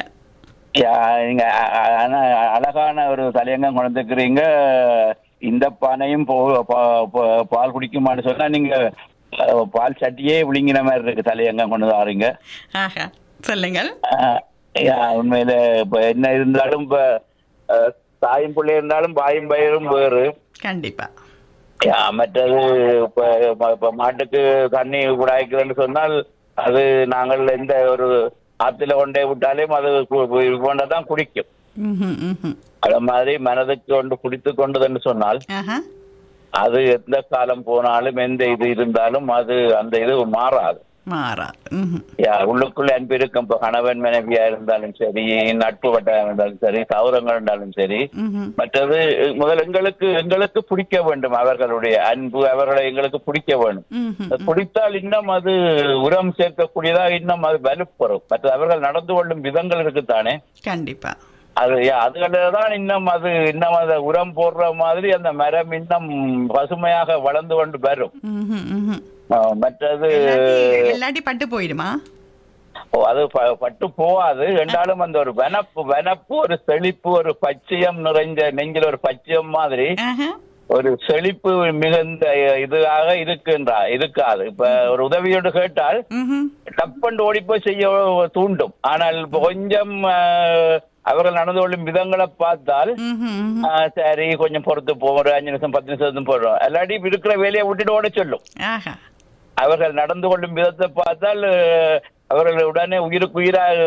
S8: நீங்க அ- அ- ஆனா அழகான ஒரு தலையங்கம் கொண்டிருக்கிறீங்க இந்த பானையும் போ- பா- பா- பால் குடிக்குமான்னு சொன்னா நீங்க அஹ், பால் சட்டியே விழுங்கின மாதிரி இருக்கு தலையங்கம் கொண்டு வாரீங்க
S2: ஆஹா சொல்லுங்கள்
S8: அஹ், யா, உண்மையில இப்ப என்ன இருந்தாலும் இப்ப அஹ், தாயும் பிள்ளை இருந்தாலும் பாயும் பயிரும் வேறு
S2: கண்டிப்பா
S8: யா, மற்றது இப்ப இப்ப- இப்ப மாட்டுக்கு தண்ணி குடாய்க்குதுன்னு சொன்னால் அது நாங்கள் எந்த ஒரு ஆத்துல கொண்டே விட்டாலும் அது கொண்டதான் குடிக்கும்
S2: ம்ஹும், ம்ஹும்.
S8: அது மாதிரி மனதுக்கு கொண்டு குடித்து கொண்டதுன்னு சொன்னால்
S2: ஆஹா
S8: அது எந்த காலம் போனாலும் எந்த இது இருந்தாலும் அது அந்த இது மாறாது
S2: மாறாது ம்ஹும்.
S8: யா, உள்ளுக்குள்ள அன்பு இருக்கும் இப்ப கணவன் மனைவியா இருந்தாலும் சரி நட்பு வட்டாரம் இருந்தாலும் சரி சௌரங்கள் இருந்தாலும் சரி
S2: ம்ஹும்.
S8: மற்றது முதல் எங்களுக்கு எங்களுக்கு பிடிக்க வேண்டும் அவர்களுடைய அன்பு அவர்களை எங்களுக்கு பிடிக்க வேண்டும்
S2: ம்ஹும்.
S8: அது பிடித்தால் இன்னும் அது உரம் சேர்க்கக்கூடியதா இன்னும் அது வலுப்பெறும் மற்ற அவர்கள் நடந்து கொள்ளும் விதங்கள் இருக்குத்தானே
S2: கண்டிப்பா
S8: அது அதுகளதான் இன்னும் அது இன்னும் அதை உரம் போடுற மாதிரி அந்த மரம் இன்னும் பசுமையாக வளர்ந்து கொண்டு வரும்
S2: ம்ஹும், ம்ஹும்.
S8: ஆஹ் மற்றது
S2: இல்லாட்டி- இல்லாட்டி பட்டு போயிடுமா
S8: ஓ, அது ப- பட்டு போகாது என்றாலும் அந்த ஒரு வனப்பு வனப்பு ஒரு செழிப்பு ஒரு பச்சையம் நிறைஞ்ச நெஞ்சில் ஒரு பச்சையம் மாதிரி
S2: ஆஹா.
S8: ஒரு செழிப்பு மிகுந்த இதுவாக இருக்கின்றா இருக்காது இப்ப ஒரு உதவியோடு கேட்டால்
S2: ம்ஹும்.
S8: டப்பண்டு ஓடிப்போய் செய்ய தூண்டும் ஆனால் இப்ப கொஞ்சம் ஆஹ், அவர்கள் நடந்து கொள்ளும் விதங்களை பார்த்தால்
S2: ம்ஹும், ம்ஹும்.
S8: ஆஹ், சரி கொஞ்சம் பொறுத்து போவோம் ஒரு அஞ்சு நிமிஷம் பத்து நிமிஷம் போடுறோம் இல்லாட்டி இருக்கிற வேலையை விட்டுட்டு ஓட சொல்லும்
S2: ஆஹா
S8: அவர்கள் நடந்து கொள்ளும் விதத்தை பார்த்தால் ஆஹ், அவர்கள் உடனே உயிருக்கு உயிராக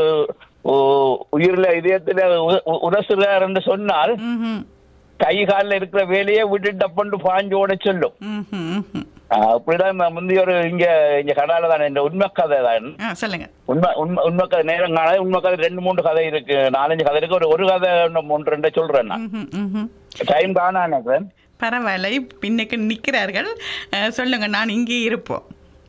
S8: உயிரில இதயத்துல உ- உ- உரசுறார் என்று சொன்னால்
S2: ம்ஹும்.
S8: கை காலில் இருக்கிற வேலையை விட்டுட்டு டப்பண்டு பாஞ்சு ஓட சொல்லும்
S2: ம்ஹும், ம்ஹும்.
S8: ஆஹ், அப்படிதான் முந்தைய ஒரு இங்க இங்க கடால தான் இந்த உண்மை கதை தான்
S2: ஆ, சொல்லுங்க
S8: உண்மை உண்மை உண்மை கதை நேரம் காணாது உண்மை கதை ரெண்டு மூன்று கதை இருக்கு நாலஞ்சு கதை இருக்கு ஒரு ஒரு கதை இன்னும் ஒன்று ரெண்டு சொல்றேன் நான்
S2: ம்ஹும், ம்ஹும்.
S8: டைம் காணா எனக்கு
S2: பரவாயில்ல பின்னுக்கு நிக்கிறார்கள் அஹ், சொல்லுங்க நான் இங்கே இருப்போம்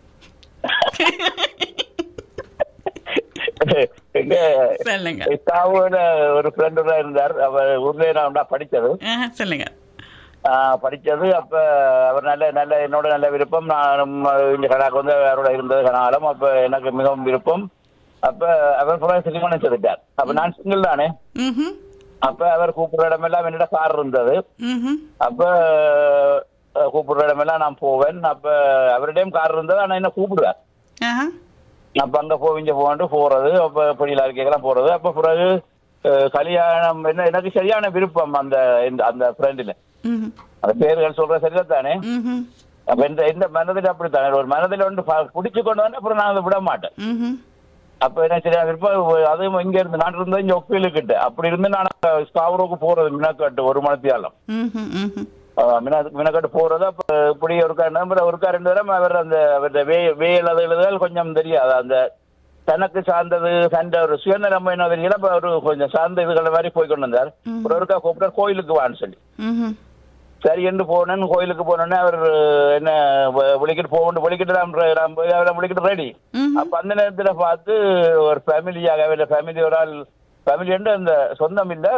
S8: எங்க
S2: சொல்லுங்க
S8: இத்தாவோட ஒரு ஃப்ரெண்டு தான் இருந்தார் அவர் ஊர்லயே நான் தான் படிச்சது
S2: ஆஹா, சொல்லுங்க
S8: ஆஹ் படிச்சது அப்ப அவர் நல்ல நல்ல என்னோட நல்ல விருப்பம் நான் இங்க கடாக்கு வந்து அவரோட இருந்தது கனாலம் அப்ப எனக்கு மிகவும் விருப்பம் அப்ப அவர் புற திருமணம் செய்துட்டார் அப்ப நான் சிங்கிள் தானே
S2: ம்ஹும்,
S8: அப்ப அவர் கூப்பிடுற இடமெல்லாம் என்னோட கார் இருந்தது
S2: ம்ஹும்.
S8: அப்ப அஹ், கூப்பிடுற இடமெல்லாம் நான் போவேன் அப்ப அவரிடையும் கார் இருந்தது ஆனா என்ன கூப்பிடுவார்
S2: ஆஹா,
S8: அப்ப அங்க போவிங்க போட்டு போறது அப்ப பொடியில இருக்கைக்கெல்லாம் போறது அப்ப பிறகு அஹ், கல்யாணம் என்ன எனக்கு சரியான விருப்பம் அந்த இந்த அந்த ஃப்ரெண்டில்
S2: ம்ஹும்,
S8: அந்த பேர்கள் சொல்ற சரிதானே
S2: ம்ஹும்,
S8: அப்ப இந்த இந்த மனதில் அப்படித்தானே ஒரு மனதில் வந்து ப- பிடிச்சு கொண்டு வந்து அப்புறம் நான் அதை விட மாட்டேன்
S2: ம்ஹும்.
S8: அப்ப என்ன சரி விருப்பம் அதுவும் இங்க இருந்து நான் இருந்தது இங்க ஒப்பிலுக்கிட்ட அப்படி இருந்து நான் ஸ்காவரோக்கு போறது மினாக்காட்டு ஒரு மணத்தியாலம்
S2: ம்ஹும், ம்ஹும்.
S8: மினக்கட்டு போறது அப்ப இப்படி ஒருக்கா நம்பர் ஒருக்கா ரெண்டு தரம் அவர் அந்த அவருடைய வே வே எழுத எழுதுதல் கொஞ்சம் தெரியாது அந்த தனக்கு சார்ந்தது சண்டை ஒரு சுயநலம் என்ன தெரியல அப்ப ஒரு கொஞ்சம் சார்ந்த இதுகளை மாதிரி போய் கொண்டு வந்தார் ஒரு ஒருக்கா கூப்பிட்டார் கோயிலுக்கு வான்னு சொல்லி
S2: ம்ஹும்.
S8: சரி என்று போனேன் கோயிலுக்கு போனோன்னே அவர் என்ன வ- விളിக்கிட்டு போகணும் விളിக்கிட்டு நான் re- நான் போய் அவரை விളിக்கிட்டு ரெடி
S2: ம்ஹும்.
S8: அப்ப அந்த நேரத்துல பார்த்து ஒரு ஃபேமிலியாக அவர ஃபேமிலி ஒரு ஆள் ஃபேமிலி அந்த சொந்தம் இல்ல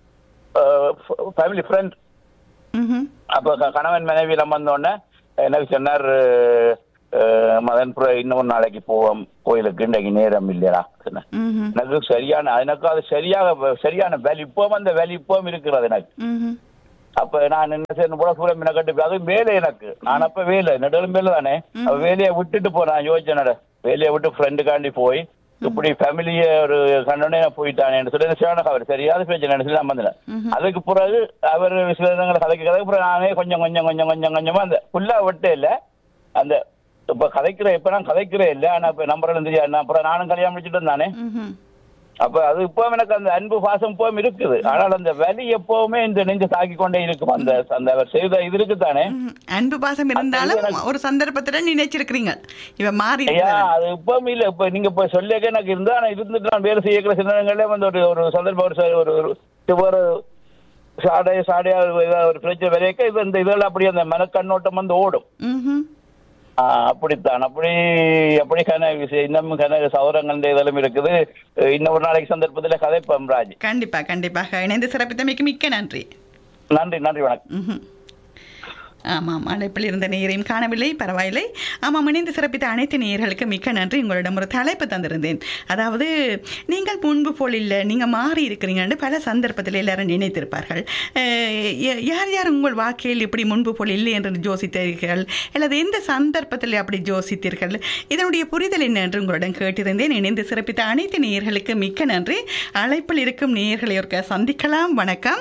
S8: ஃபேமிலி ஃப்ரெண்ட்
S2: ம்ஹும்.
S8: அப்ப க- கணவன் மனைவி நம்ம வந்தோடனே எனக்கு சொன்னார் அஹ், மதன் புற இன்னொரு நாளைக்கு போவோம் கோயிலுக்கு இன்றைக்கு நேரம் இல்லையா சொன்னேன்.
S2: ம்ஹும்.
S8: எனக்கு சரியான எனக்கு அது சரியாக சரியான வேலை இப்பவும் அந்த வேலை இப்பவும் இருக்கிறது எனக்கு
S2: ம்ஹும்.
S8: அப்ப நான் என்ன செய்யணும் போல சூழல் மீனை கட்டு அது வேலை எனக்கு நான் அப்ப வேலை நெடுலும் வேலை தானே அப்ப வேலையை விட்டுட்டு போறேன் யோசிச்சேன் வேலையை விட்டு ஃப்ரெண்டுக்காண்டி போய் இப்படி ஃபேமிலிய ஒரு கண்டனே போயிட்டானேன்னு சொல்லி சிவனக அவர் சரியாத பிரச்சனை சொல்லி நான் வந்தேன் அதுக்கு பிறகு அவர் சில இடங்களை கதைக்க கதைக்கு பிறகு நானே கொஞ்சம் கொஞ்சம் கொஞ்சம் கொஞ்சம் கொஞ்சமா அந்த ஃபுல்லா விட்டே இல்ல அந்த இப்ப கதைக்கிற இப்ப நான் கதைக்கிறே இல்ல ஆனா இப்ப நம்பர் தெரியாது அப்புறம் நானும் கல்யாணம் முடிச்சுட்டு இருந்தானே
S2: ம்ஹும்.
S8: அப்ப அது இப்பவும் எனக்கு அந்த அன்பு பாசம் இப்பவும் இருக்குது ஆனால் அந்த வலி எப்பவுமே இந்த நெஞ்சு தாக்கி கொண்டே இருக்கும் அந்த அந்த அவர் செய்த இது இருக்குதானே
S2: ம்ஹும். அன்பு பாசம் இருந்தாலும் ஒரு சந்தர்ப்பத்துல நினைச்சிருக்கிறீங்க இவ மாறி
S8: ஐயா
S2: இருக்கிறாள்.
S8: அது இப்பவும் இல்ல இப்ப நீங்க இப்ப சொல்லியக்க எனக்கு இருந்தா நான் இருந்துட்டு நான் வேலை செய்யக்கிற சில நேரங்களே வந்து ஒரு ஒரு சந்தர்ப்பம் ஒரு ச- ஒரு ஒரு ஒரு சாடை சாடையா ஏதாவது ஒரு பிரச்சனை விளையக்க இது இந்த இதெல்லாம் அப்படி அந்த மனக்கண்ணோட்டம் வந்து ஓடும்
S2: ம்ஹும்.
S8: ஆ, அப்படித்தான் அப்படி அப்படி கன விஷயம் இன்னும் கன சௌரங்கள் இதெல்லாம் இருக்குது இன்னும் ஒரு நாளைக்கு சந்தர்ப்பத்துல கதைப்பம் ராஜ்
S2: கண்டிப்பா கண்டிப்பாக இணைந்து சிறப்பித்தமைக்கு மிக்க நன்றி
S8: நன்றி நன்றி வணக்கம்
S2: ம்ஹும். ஆமாம் அழைப்பில் இருந்த நேரையும் காணவில்லை பரவாயில்லை ஆமாம் இணைந்து சிறப்பித்த அனைத்து நேயர்களுக்கு மிக்க நன்றி உங்களிடம் ஒரு தலைப்பு தந்திருந்தேன் அதாவது நீங்கள் முன்பு போல் இல்லை நீங்கள் மாறி இருக்கிறீங்கன்னு பல சந்தர்ப்பத்தில் எல்லாரும் நினைத்திருப்பார்கள் அஹ், ய- யார் யார் உங்கள் வாழ்க்கையில் இப்படி முன்பு போல் இல்லை என்று யோசித்தீர்கள் அல்லது எந்த சந்தர்ப்பத்தில் அப்படி யோசித்தீர்கள் இதனுடைய புரிதல் என்ன என்று உங்களிடம் கேட்டிருந்தேன் இணைந்து சிறப்பித்த அனைத்து நேயர்களுக்கு மிக்க நன்றி அழைப்பில் இருக்கும் நேயர்களை ஒருக்க சந்திக்கலாம் வணக்கம்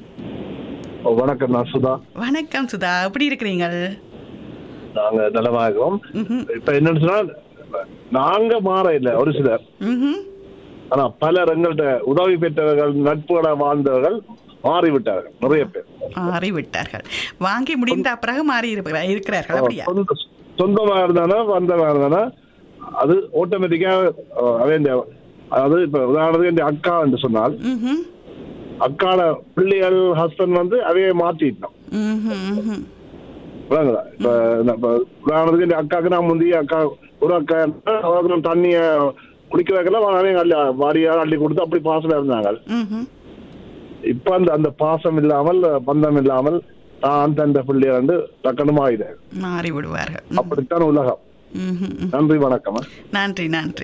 S9: வணக்கம் நான் சுதா
S2: வணக்கம் சுதா எப்படி இருக்கிறீங்கள்
S9: நாங்க நலமாகிறோம்
S2: ம்ஹும்.
S9: இப்ப என்னன்னு சொன்னா நாங்க மாற இல்லை ஒரு சிலர்
S2: ம்ஹும்.
S9: ஆனா பலர் எங்கள்கிட்ட உதவி பெற்றவர்கள் நட்புகளை வாழ்ந்தவர்கள் மாறிவிட்டார்கள் நிறைய பேர்
S2: மாறிவிட்டார்கள் வாங்கி முடிந்த பிறகு மாறி இருப்ப- இருக்கிறார்கள் அப்படியா
S9: சொந்த சொந்தமா இருந்தானா வந்தவா இருந்தானா அது ஆட்டோமேட்டிக்கா அவன் அதாவது இப்ப உதாரணத்துக்கு என் அக்கா என்று சொன்னால்
S2: ம்ஹும்.
S9: அக்காட பிள்ளைகள் ஹஸ்பண்ட் வந்து அவையே மாற்றிட்டான்
S2: ம்ஹும். ம்ஹும்.
S9: விளங்குதா இப்ப நான் இப்ப உதாரணத்துக்கு இந்த அக்காவுக்கு நான் முந்தைய அக்கா ஒரு அக்கா இருந்தா, அவளுக்கு நான் தண்ணிய குடிக்க வைக்கல அவன் அள்ளி வாரியா அள்ளி கொடுத்து அப்படி பாசமா இருந்தாங்க
S2: ம்ஹும்.
S9: இப்ப அந்த அந்த பாசம் இல்லாமல் பந்தம் இல்லாமல் தான் தந்த பிள்ளைய வந்து டக்கனும் ஆயுத
S2: மாறி விடுவார்கள் ம்.
S9: அப்படித்தான் உலகம்
S2: ம்ஹும். ம்.
S9: நன்றி வணக்கம்
S2: நன்றி நன்றி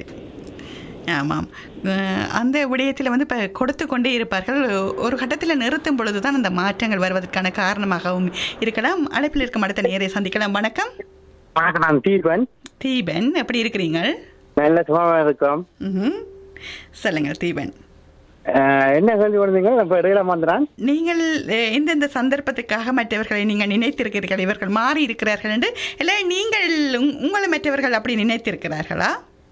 S2: ஆமாம் அஹ், அந்த விடயத்தில் வந்து இப்போ கொடுத்து கொண்டே இருப்பார்கள் ஒரு கட்டத்தில் நிறுத்தும் பொழுது தான் அந்த மாற்றங்கள் வருவதற்கான காரணமாகவும் இருக்கலாம் அழைப்பில் இருக்கும் அடுத்த நேரை சந்திக்கலாம் வணக்கம்
S10: வணக்கம் நான் தீபன்
S2: தீபன் எப்படி இருக்கிறீங்க
S10: நல்ல சுகமாக இருக்கோம்
S2: ம்ஹும். சொல்லுங்கள் தீபன்
S10: அஹ், என்ன கேள்வி வந்தீங்க இப்ப இடையில வந்துறான்
S2: நீங்கள் அஹ், எந்தெந்த சந்தர்ப்பத்துக்காக மற்றவர்களை நீங்கள் நினைத்திருக்கிறீர்கள் இவர்கள் மாறி இருக்கிறார்கள் என்று இல்லை நீங்கள் உங்- உங்களை மற்றவர்கள் அப்படி நினைத்திருக்கிறார்களா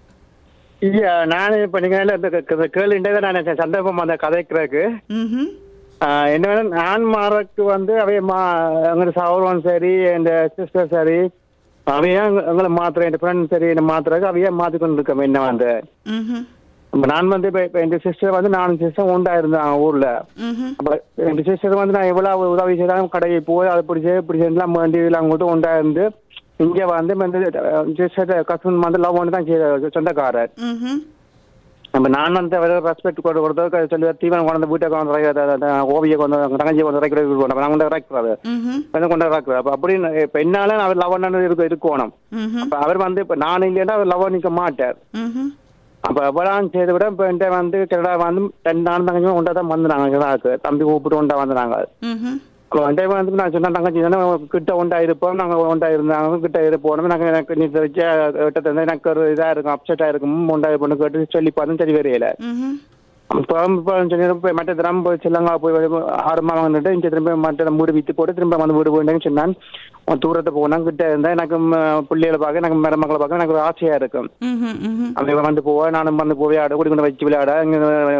S10: இல்ல நான் இப்ப நீங்க இல்ல இந்த க- இந்த கேள்விண்டே தான் நான் சந்தர்ப்பம் அந்த கதைக்கிறதுக்கு
S2: ம்ஹும்.
S10: அஹ், என்ன வேணும், நான் மாறக்கு வந்து அவைய மா எங்க சௌரவன் சரி என் சிஸ்டர் சரி அவைய எங்களை மாத்திரம் என் ஃப்ரெண்ட் சரி என்ன மாத்துறதுக்கு அவைய மாத்தி கொண்டு இருக்கோம் என்ன வந்து
S2: ம்ஹும்.
S10: இப்ப நான் வந்து இப்ப இப்ப என் சிஸ்டர் வந்து நானும் சிஸ்டர் உண்டா இருந்தேன் ஊர்ல
S2: ம்ஹும்.
S10: அப்ப என் சிஸ்டர் வந்து நான் எவ்வளவு உதவி செய்தாலும் கடையை போய் அதை பிடிச்சி இப்படி செஞ்சலாம் வேண்டி எல்லாம் கூட உண்டா இருந்து இங்க வந்து வந்து சிஸ்டர் கஸ்டன் வந்து லவ் பண்ணி தான் செய்த சொந்தக்காரர்
S2: ம்ஹும்.
S10: நம்ம நான் வந்து அவரை ரெஸ்பெக்ட் கொண்டு கொடுத்தது சொல்லி தீவனம் கொண்டு வந்து வீட்டை கொண்டு வந்து ஓவிய கொண்டு வந்து தங்கச்சி கொண்டு இறக்கிறது நான் கொண்டு இறக்குறது
S2: ம்ஹும்.
S10: பெண்ணை கொண்டு இறக்குறது அப்ப அப்படின்னு இப்ப என்னால அவர் லவ் பண்ணு இருக்கு இருக்கணும்
S2: ம்ஹும்.
S10: அப்ப அவர் வந்து இப்ப நான் இல்லைன்னா அவர் லவ் நிக்க மாட்டார்
S2: ம்ஹும்.
S10: அப்ப எவ்வளவு செய்து விட இப்ப என்கிட்ட வந்து கனடா வந்து ரெண்டு நாள் தங்கச்சி உண்டா தான் வந்துனாங்க கனடாக்கு தம்பி கூப்பிட்டு உண்டா வந்தாங்க
S2: ம்ஹும்.
S10: அப்ப அந்த time வந்து நான் சொன்ன தங்கச்சி தானே கிட்ட உண்டா இருப்போம் நாங்க உண்டா இருந்தாங்க கிட்ட இருப்போம் நாங்க எனக்கு நீ வச்ச கிட்ட எனக்கு ஒரு இதா இருக்கும் அப்செட்டா இருக்கும் உண்டா இருப்போம்னு கேட்டு சொல்லி பார்த்தோம் சரி வரையில
S2: ம்ஹும்.
S10: இப்போ இப்போ சொல்லி போய் மற்ற தினம் போய் சில்லங்கா போய் ஆறு மாதம் வந்துட்டு இங்கே திரும்ப மற்ற வீடு வித்து போட்டு திரும்ப வந்து வீடு போயிட்டேன்னு சொன்னான் அவன் தூரத்தை போனா கிட்ட இருந்தா எனக்கு ம- பிள்ளைகளை பார்க்க எனக்கு மருமக்களை பார்க்க எனக்கு ஒரு ஆசையா இருக்கும்
S2: ம்ஹும், ம்ஹும்.
S10: அவன் வந்து போவா நானும் வந்து போய் விளையாட கூடி கொண்டு வச்சு விளையாட இங்க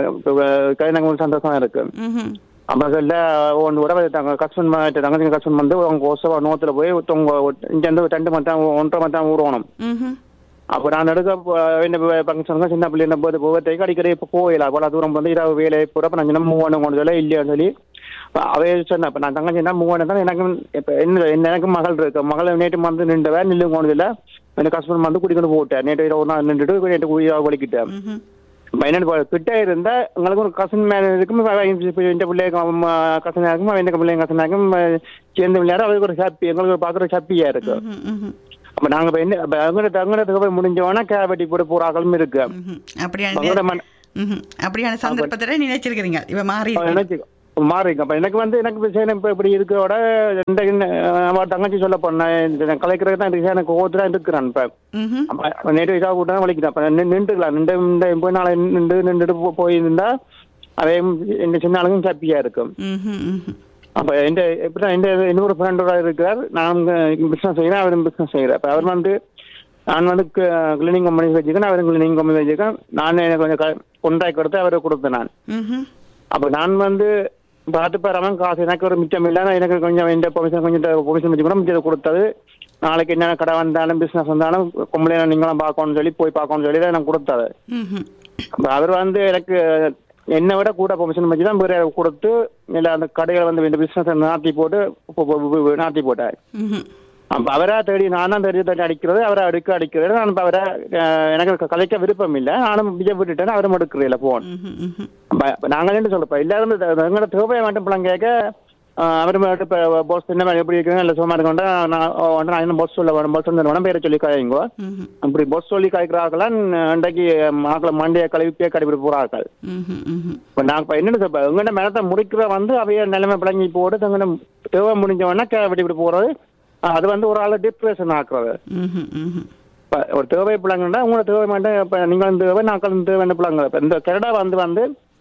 S10: கை எனக்கு ஒரு சந்தோஷமா இருக்கு
S2: ம்ஹும்.
S10: அப்ப சொல்ல ஒன்று கூட தாங்க கஸ்பன் தங்கச்சி கஸ்பன் வந்து அவங்க ஓசவா நோத்துல போய் தொங்க இங்க இருந்து ரெண்டு மத்தான் ஒன்றரை மத்தான் ஊறணும்
S2: ம்ஹும்.
S10: அப்ப நான் எடுக்க என்ன ஃபங்க்ஷனுக்கு சின்ன பிள்ளை என்ன போது போகிறதுக்கு அடிக்கடி இப்போ போயில அவ்வளோ தூரம் வந்து இரவு வேலை போகிறப்ப நான் சின்ன மூவ் கொண்டு சொல்ல இல்லையான்னு சொல்லி அப்ப அவே சொன்னேன் இப்போ நான் தங்கச்சி என்ன மூவ் தான் எனக்கு இப்போ என்ன என்ன எனக்கு மகள் இருக்கு மகள் நேற்று வந்து நின்றவ நில்லு போனதில்ல எனக்கு ஹஸ்பண்ட் வந்து கூட்டிக்கொண்டு போட்டேன் நேற்று இரவு நாள் நின்றுட்டு நேற்று உயிராக வலிக்கிட்டேன்
S2: ம்ஹும்.
S10: பையனோட கிட்ட இருந்தா உங்களுக்கு ஒரு கசன் மேல இருக்கும் இந்த பிள்ளைக்கும் கசனா இருக்கும் அவன் இந்த பிள்ளைங்க கசனா இருக்கும் சேர்ந்து விளையாட அவருக்கு ஒரு ஹாப்பி எங்களுக்கு ஒரு பாக்குற ஹாப்பியா இருக்கு
S2: ம்ஹும், ம்ஹும்.
S10: அப்ப நாங்க இப்ப என்ன அப்ப அங்கிட்ட அங்கிட்ட போய் முடிஞ்சோன்னா கேவட்டி போட்டு போறாக்களும் இருக்கு
S2: ம்ஹும். அப்படியான
S10: அங்கிட்ட மன-
S2: ம்ஹும். அப்படியான சந்தர்ப்பத்துல நினைச்சிருக்கிறீங்க இவ மாறி
S10: அவன் நினைச்சு மாறி இருக்கு. அப்ப எனக்கு வந்து எனக்கு விஷயம் இப்ப இப்படி இருக்கோட இந்த இந்த, அவன் தங்கச்சி சொல்ல போனேன் கலைக்கிறது தான் இருக்கு எனக்கு ஓத்து இருக்கிறான் இப்ப
S2: ம்ஹும்.
S10: அப்ப நேற்று இதாக கூட்டம் வலிக்குது அப்ப நின்று- நின்றுக்கலாம் நின்று இந்த போய் நாளை நின்று நின்றுட்டு போ- போயிருந்தா அதே இந்த சின்ன ஆளுங்க ஹாப்பியா இருக்கும்
S2: ம்ஹும், ம்ஹும்.
S10: அப்ப எந்த எப்படின்னா எந்த இன்னொரு ஃப்ரெண்டோட இருக்கிறார் நான் பிசினஸ் செய்யறேன் அவரும் பிசினஸ் செய்யறேன் அப்ப அவர் வந்து நான் வந்து கிளீனிங் கம்பெனி வச்சிருக்கேன் அவரும் கிளீனிங் கம்பெனி வச்சிருக்கேன் நான் எனக்கு கொஞ்சம் கொண்டாய் கொடுத்து அவரை கொடுத்தேன் நான்
S2: ம்ஹும்.
S10: அப்ப நான் வந்து பார்த்து பாராம காசு எனக்கு ஒரு மிச்சம் இல்லை நான் எனக்கு கொஞ்சம் இந்த பொமிஷன் கொஞ்சம் பொமிஷன் வச்சு கூட மிச்சத்தை கொடுத்தது நாளைக்கு என்னென்ன கடை வந்தாலும் பிசினஸ் வந்தாலும் பொம்பளை நீங்களும் பார்க்கணும்னு சொல்லி போய் பார்க்கணும்னு சொல்லி தான் எனக்கு கொடுத்தாரு
S2: ம்ஹும்.
S10: அப்ப அவர் வந்து எனக்கு என்னை விட கூட பொமிஷன் வச்சு தான் வேற கொடுத்து இல்லை அந்த கடைகளை வந்து இந்த பிசினஸ் நாட்டி போட்டு போ- போ- போ- நாட்டி போட்டார்
S2: ம்ஹும்.
S10: அப்ப அவரா தேடி நானும் தேடி தேடி அடிக்கிறது அவரை அடுக்க அடிக்கிறது நான் இப்ப அவரை அஹ், எனக்கு கலைக்க விருப்பம் இல்லை நானும் விஜய் விட்டுட்டேன் அவரும் எடுக்கிறீங்கள போன்
S2: ம்ஹும், ம்ஹும்.
S10: அப்ப நாங்க என்ன சொல்லப்ப எல்லாரும் எங்களோட தேவையை மட்டும் பிள்ளைங்க கேட்க ஆஹ் அவர் மட்டும் இப்ப பாஸ் என்ன மாதிரி எப்படி இருக்குங்க இல்ல சும்மா இருக்கா நான் ஓ, வந்து நான் இன்னும் பாஸ் சொல்ல வேணும் பாஸ் வந்து வேணும் பேரை சொல்லி காய்ங்கோ
S2: ம்ஹும்.
S10: அப்படி பாஸ் சொல்லி காய்க்கிறார்களாம் அன்றைக்கு மாக்களை மண்டையை கழுவிப்பே கடைபிடி போறார்கள்
S2: ம்ஹும், ம்ஹும்.
S10: இப்ப நான் இப்ப என்னன்னு சொல்ல எங்கட மேலத்தை முடிக்கிற வந்து அவைய நிலைமை பிளங்கி போட்டு தங்கட தேவை முடிஞ்சவொடனே விட்டு போறது ஆஹ் அது வந்து ஒரு ஆளை டிப்ரெஷன் ஆக்குறது
S2: ம்ஹும், ம்ஹும்.
S10: இப்ப ஒரு தேவை பிள்ளைங்கன்னா உங்களோட தேவை மாட்டேன் இப்ப நீங்களும் தேவை நாங்களும் தேவை பிள்ளைங்க இப்ப இந்த கனடா வந்து வந்து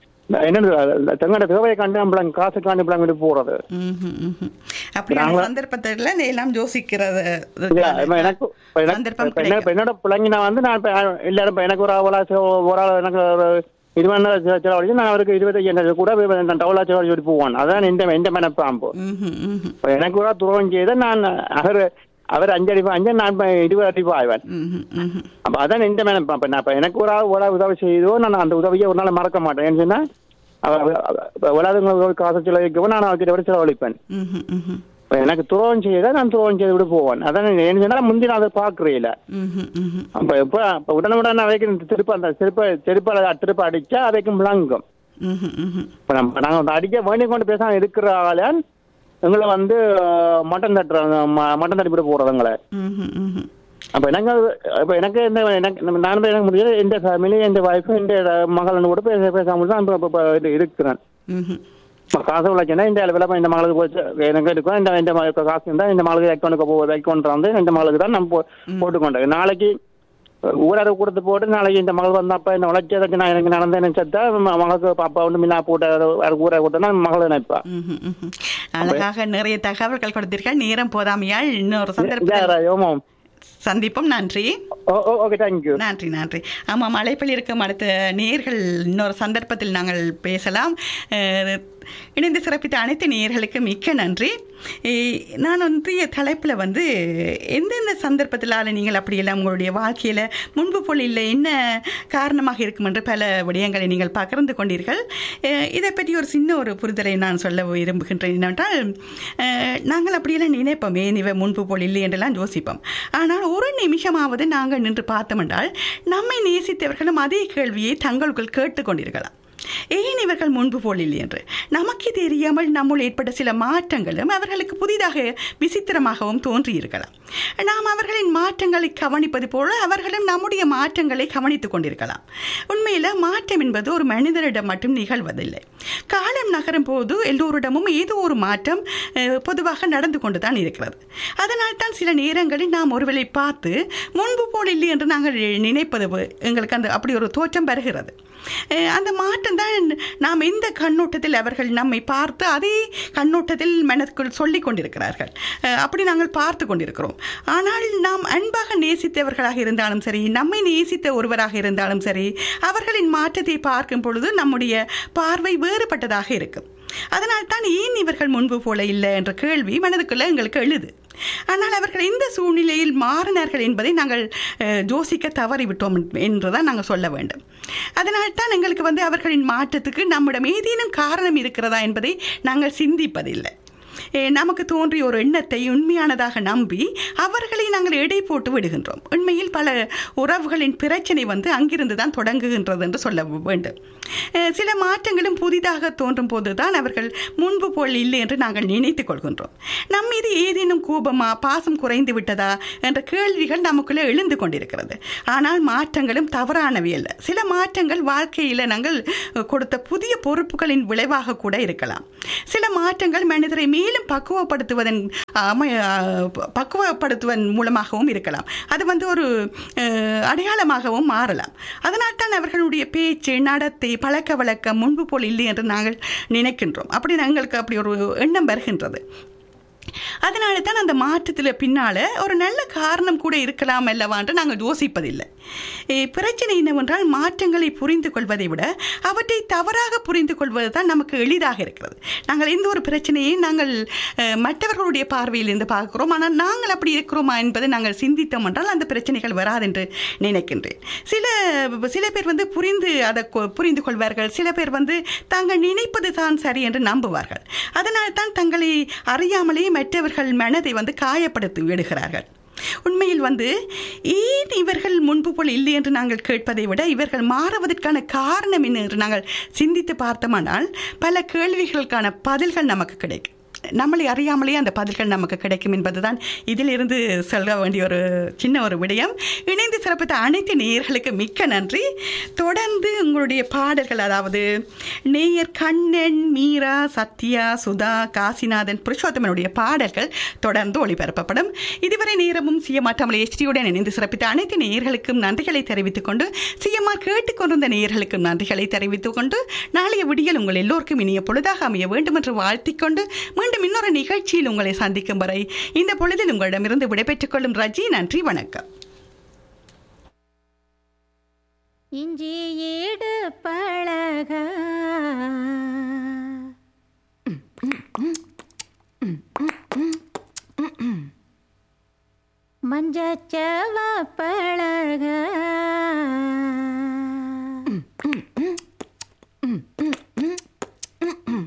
S10: என்னது தங்களோட தேவையை கண்டு நம்ம பிள்ளைங்க காசு காண்டி பிள்ளைங்க போறது
S2: ம்ஹும், ம்ஹும். அப்படியான
S10: நாங்க-
S2: சந்தர்ப்பத்துல இந்த எல்லாம் யோசிக்கிறது
S10: இல்ல, இப்ப எனக்கு இப்ப எனக்கு-
S2: சந்தர்ப்பம்
S10: இப்ப என்ன- இப்ப
S2: கிடைக்கும்.
S10: என்னோட பிள்ளைங்க நான் வந்து நான் இப்ப எல்லாரும் இப்ப எனக்கு ஒரு ஆவலா ஒரு ஆள் எனக்கு ஒரு இருபது செலவழிச்சு நான் அவருக்கு இருபத்தி கூட நான் டவுலா செலவழிச்சு போவான் அதான் எந்த எந்த மனப்பாம்பு
S2: ம்ஹும், ம்ஹும்.
S10: இப்ப எனக்கு ஒரு துரோகம் செய்த நான் அவர் அவர் அஞ்சடி அஞ்சு நான் இப்ப இருபது அடி ஆய்வேன்
S2: ம்ஹும், ம்ஹும்.
S10: அப்ப அதான் எந்த மேல அப்ப நான் இப்ப எனக்கு ஒரு ஆள் ஒரு ஆள் உதவி செய்தோ நான் அந்த உதவியை ஒரு நாள் மறக்க மாட்டேன் ஏன்னு சொன்னா விளாடுங்களுக்கு காசு செலவழிக்கவும் நான் அவர்கிட்ட விட செலவழிப்பேன்
S2: ம்ஹும், ம்ஹும்.
S10: இப்ப எனக்கு துரோகம் செய்த நான் துரோகம் செய்து விட போவேன் அதான் ஏன்னு சொன்னா முந்தி நான் அதை பாக்குறேன்
S2: ம்ஹும், ம்ஹும்.
S10: அப்ப இப்ப இப்ப உடனுடன் அவைக்கு திருப்ப அந்த திருப்ப திருப்ப திருப்ப அடிச்சா அவைக்கும் விளங்கும்
S2: ம்ஹும், ம்ஹும்.
S10: இப்ப நம்ம நாங்க வந்து அடிக்க வேண்டி கொண்டு பேசாம இருக்கிற ஆளன் எங்களை வந்து அஹ், மட்டன் தட்டுறாங்க ம- மட்டன் தட்டி விட போறது எங்களை
S2: ம்ஹும், ம்ஹும்.
S10: அப்ப எனக்கு அது- அப்ப எனக்கு இந்த எனக்கு நம்ம நானும் எனக்கு முடியாது எந்த ஃபேமிலி எந்த ஒய்ஃப் எந்த மகள் கூட பேச பேசாமல் தான் இப்ப- இப்ப- இப்ப இது இருக்கிறேன்
S2: ம்ஹும்.
S10: இப்ப காசு உள்ளச்சுன்னா இந்த அளவில் இந்த மகளுக்கு போச்சு எனக்கு இருக்கும் இந்த இந்த ம- இப்ப காசு இருந்தால் இந்த மகளுக்கு அக்கௌண்ட்டுக்கு போ அக்கௌண்ட் வந்து இந்த மகளுக்கு தான் நம்ம போ- போட்டுக்கொண்டோம் நாளைக்கு ஊரார கொடுத்து போட்டு நாளைக்கு இந்த மகள் வந்தப்ப இந்த உழைச்சதுக்கு நான் எனக்கு நடந்தேன்னு செத்தா ம- மகளுக்கு அப்பா வந்து மின்னா போட்ட ஊரை கொடுத்தா மகளை நினைப்பா
S2: ம்ஹும், ம்ஹும். அழகாக நிறைய தகவல்கள் கொடுத்தீர்கள் நேரம் போதாமையால் இன்னொரு சந்தர்ப்பத்தில்
S10: ஓமாம்
S2: சந்திப்போம் நன்றி
S10: ஓகே தேங்க்யூ
S2: நன்றி நன்றி ஆமாம் அழைப்பில் இருக்கும் அடுத்த நேர்கள் இன்னொரு சந்தர்ப்பத்தில் நாங்கள் பேசலாம் அஹ், இணைந்து சிறப்பித்த அனைத்து நேயர்களுக்கு மிக்க நன்றி அஹ், நான் ஒன்றிய தலைப்பில் வந்து எந்தெந்த சந்தர்ப்பத்திலால நீங்கள் அப்படியெல்லாம் உங்களுடைய வாழ்க்கையில் முன்பு போல் இல்லை என்ன காரணமாக இருக்கும் என்று பல விடயங்களை நீங்கள் பகிர்ந்து கொண்டீர்கள் அஹ், இதை பற்றி ஒரு சின்ன ஒரு புரிதலை நான் சொல்ல விரும்புகின்றேன் என்னவென்றால் அஹ், நாங்கள் அப்படியெல்லாம் நினைப்போம் ஏன் இவை முன்பு போல் இல்லை என்றெல்லாம் யோசிப்போம் ஆனால் ஒரு நிமிஷமாவது நாங்கள் நின்று பார்த்தோம் என்றால் நம்மை நேசித்தவர்களும் அதே கேள்வியை தங்களுக்குள் கேட்டுக்கொண்டிருக்கலாம் ஏன் இவர்கள் முன்பு போல் இல்லை என்று நமக்கு தெரியாமல் நம்முள் ஏற்பட்ட சில மாற்றங்களும் அவர்களுக்கு புதிதாக விசித்திரமாகவும் தோன்றியிருக்கலாம் நாம் அவர்களின் மாற்றங்களை கவனிப்பது போல அவர்களும் நம்முடைய மாற்றங்களை கவனித்துக் கொண்டிருக்கலாம் உண்மையில் மாற்றம் என்பது ஒரு மனிதனிடம் மட்டும் நிகழ்வதில்லை காலம் நகரும் போது எல்லோரிடமும் ஏதோ ஒரு மாற்றம் அஹ், பொதுவாக நடந்து கொண்டு தான் இருக்கிறது அதனால் தான் சில நேரங்களில் நாம் ஒருவேளை பார்த்து முன்பு போல் இல்லை என்று நாங்கள் நினைப்பது எங்களுக்கு அந்த அப்படி ஒரு தோற்றம் வருகிறது அஹ் அந்த மாற்றம் தான் நாம் எந்த கண்ணோட்டத்தில் அவர்கள் நம்மை பார்த்து அதே கண்ணோட்டத்தில் மனதுக்குள் சொல்லிக் கொண்டிருக்கிறார்கள் அஹ் அப்படி நாங்கள் பார்த்து கொண்டிருக்கிறோம் ஆனால் நாம் அன்பாக நேசித்தவர்களாக இருந்தாலும் சரி நம்மை நேசித்த ஒருவராக இருந்தாலும் சரி அவர்களின் மாற்றத்தை பார்க்கும் பொழுது நம்முடைய பார்வை வேறுபட்டதாக இருக்கும் அதனால் தான் ஏன் இவர்கள் முன்பு போல இல்லை என்ற கேள்வி மனதுக்குள்ள எங்களுக்கு எழுது ஆனால் அவர்கள் இந்த சூழ்நிலையில் மாறினார்கள் என்பதை நாங்கள் அஹ், யோசிக்க தவறிவிட்டோம் என்றுதான் நாங்கள் சொல்ல வேண்டும் அதனால் தான் எங்களுக்கு வந்து அவர்களின் மாற்றத்துக்கு நம்மிடம் ஏதேனும் காரணம் இருக்கிறதா என்பதை நாங்கள் சிந்திப்பதில்லை அஹ், நமக்கு தோன்றிய ஒரு எண்ணத்தை உண்மையானதாக நம்பி அவர்களை நாங்கள் எடை போட்டு விடுகின்றோம் உண்மையில் பல உறவுகளின் பிரச்சனை வந்து அங்கிருந்து தான் தொடங்குகின்றது என்று சொல்ல வேண்டும் அஹ், சில மாற்றங்களும் புதிதாக தோன்றும் போது தான் அவர்கள் முன்பு போல் இல்லை என்று நாங்கள் நினைத்துக் கொள்கின்றோம் நம் மீது ஏதேனும் கோபமா பாசம் குறைந்து விட்டதா என்ற கேள்விகள் நமக்குள்ளே எழுந்து கொண்டிருக்கிறது ஆனால் மாற்றங்களும் தவறானவை அல்ல சில மாற்றங்கள் வாழ்க்கையில் நாங்கள் கொடுத்த புதிய பொறுப்புகளின் விளைவாக கூட இருக்கலாம் சில மாற்றங்கள் மனிதரை மேலும் பக்குவப்படுத்துவதன் அமை அஹ், பக்குவப்படுத்துவதன் மூலமாகவும் இருக்கலாம் அது வந்து ஒரு அஹ், அடையாளமாகவும் மாறலாம் அதனால் தான் அவர்களுடைய பேச்சு நடத்தை பழக்க வழக்கம் முன்பு போல் இல்லை என்று நாங்கள் நினைக்கின்றோம் அப்படி எங்களுக்கு அப்படி ஒரு எண்ணம் வருகின்றது அதனால தான் அந்த மாற்றத்தில் பின்னால் ஒரு நல்ல காரணம் கூட இருக்கலாம் அல்லவான்ட்டு நாங்கள் யோசிப்பதில்லை ஏ, பிரச்சனை என்னவென்றால் மாற்றங்களை புரிந்து கொள்வதை விட அவற்றை தவறாக புரிந்து கொள்வது தான் நமக்கு எளிதாக இருக்கிறது நாங்கள் எந்த ஒரு பிரச்சனையை நாங்கள் அஹ், மற்றவர்களுடைய பார்வையிலிருந்து பார்க்கிறோம் ஆனால் நாங்கள் அப்படி இருக்கிறோமா என்பதை நாங்கள் சிந்தித்தோம் என்றால் அந்த பிரச்சனைகள் வராது என்று நினைக்கின்றேன் சில சில பேர் வந்து புரிந்து அதை கொ- புரிந்து கொள்வார்கள் சில பேர் வந்து தாங்கள் நினைப்பது தான் சரி என்று நம்புவார்கள் அதனால் தான் தங்களை அறியாமலே மற்றவர்கள் மனதை வந்து காயப்படுத்தி விடுகிறார்கள் உண்மையில் வந்து ஏன் இவர்கள் முன்பு போல் இல்லை என்று நாங்கள் கேட்பதை விட இவர்கள் மாறுவதற்கான காரணம் என்ன என்று நாங்கள் சிந்தித்து பார்த்தோமானால் பல கேள்விகளுக்கான பதில்கள் நமக்கு கிடைக்கும் நம்மளை அறியாமலே அந்த பதில்கள் நமக்கு கிடைக்கும் என்பதுதான் இதிலிருந்து சொல்ல வேண்டிய ஒரு சின்ன ஒரு விடயம் இணைந்து சிறப்பித்த அனைத்து நேயர்களுக்கு மிக்க நன்றி தொடர்ந்து உங்களுடைய பாடல்கள் அதாவது நேயர் கண்ணன் மீரா சத்யா சுதா காசிநாதன் புருஷோத்தமனுடைய பாடல்கள் தொடர்ந்து ஒளிபரப்பப்படும் இதுவரை நேரமும் சிஎம்ஆர் தமிழ் எச்டியுடன் இணைந்து சிறப்பித்த அனைத்து நேயர்களுக்கும் நன்றிகளை தெரிவித்துக் கொண்டு சிஎம்ஆர் கேட்டுக்கொண்டிருந்த நேயர்களுக்கும் நன்றிகளை தெரிவித்துக் கொண்டு நாளைய விடியல் உங்கள் எல்லோருக்கும் இனிய பொழுதாக அமைய வேண்டும் என்று வாழ்த்திக் கொண்டு மீண்டும் இன்னொரு நிகழ்ச்சியில் உங்களை சந்திக்கும் வரை இந்த பொழுதில் உங்களிடமிருந்து விடைபெற்றுக் கொள்ளும் ரஜி நன்றி வணக்கம்
S11: இஞ்சி ஈடு பழக மஞ்சச்சவ பழக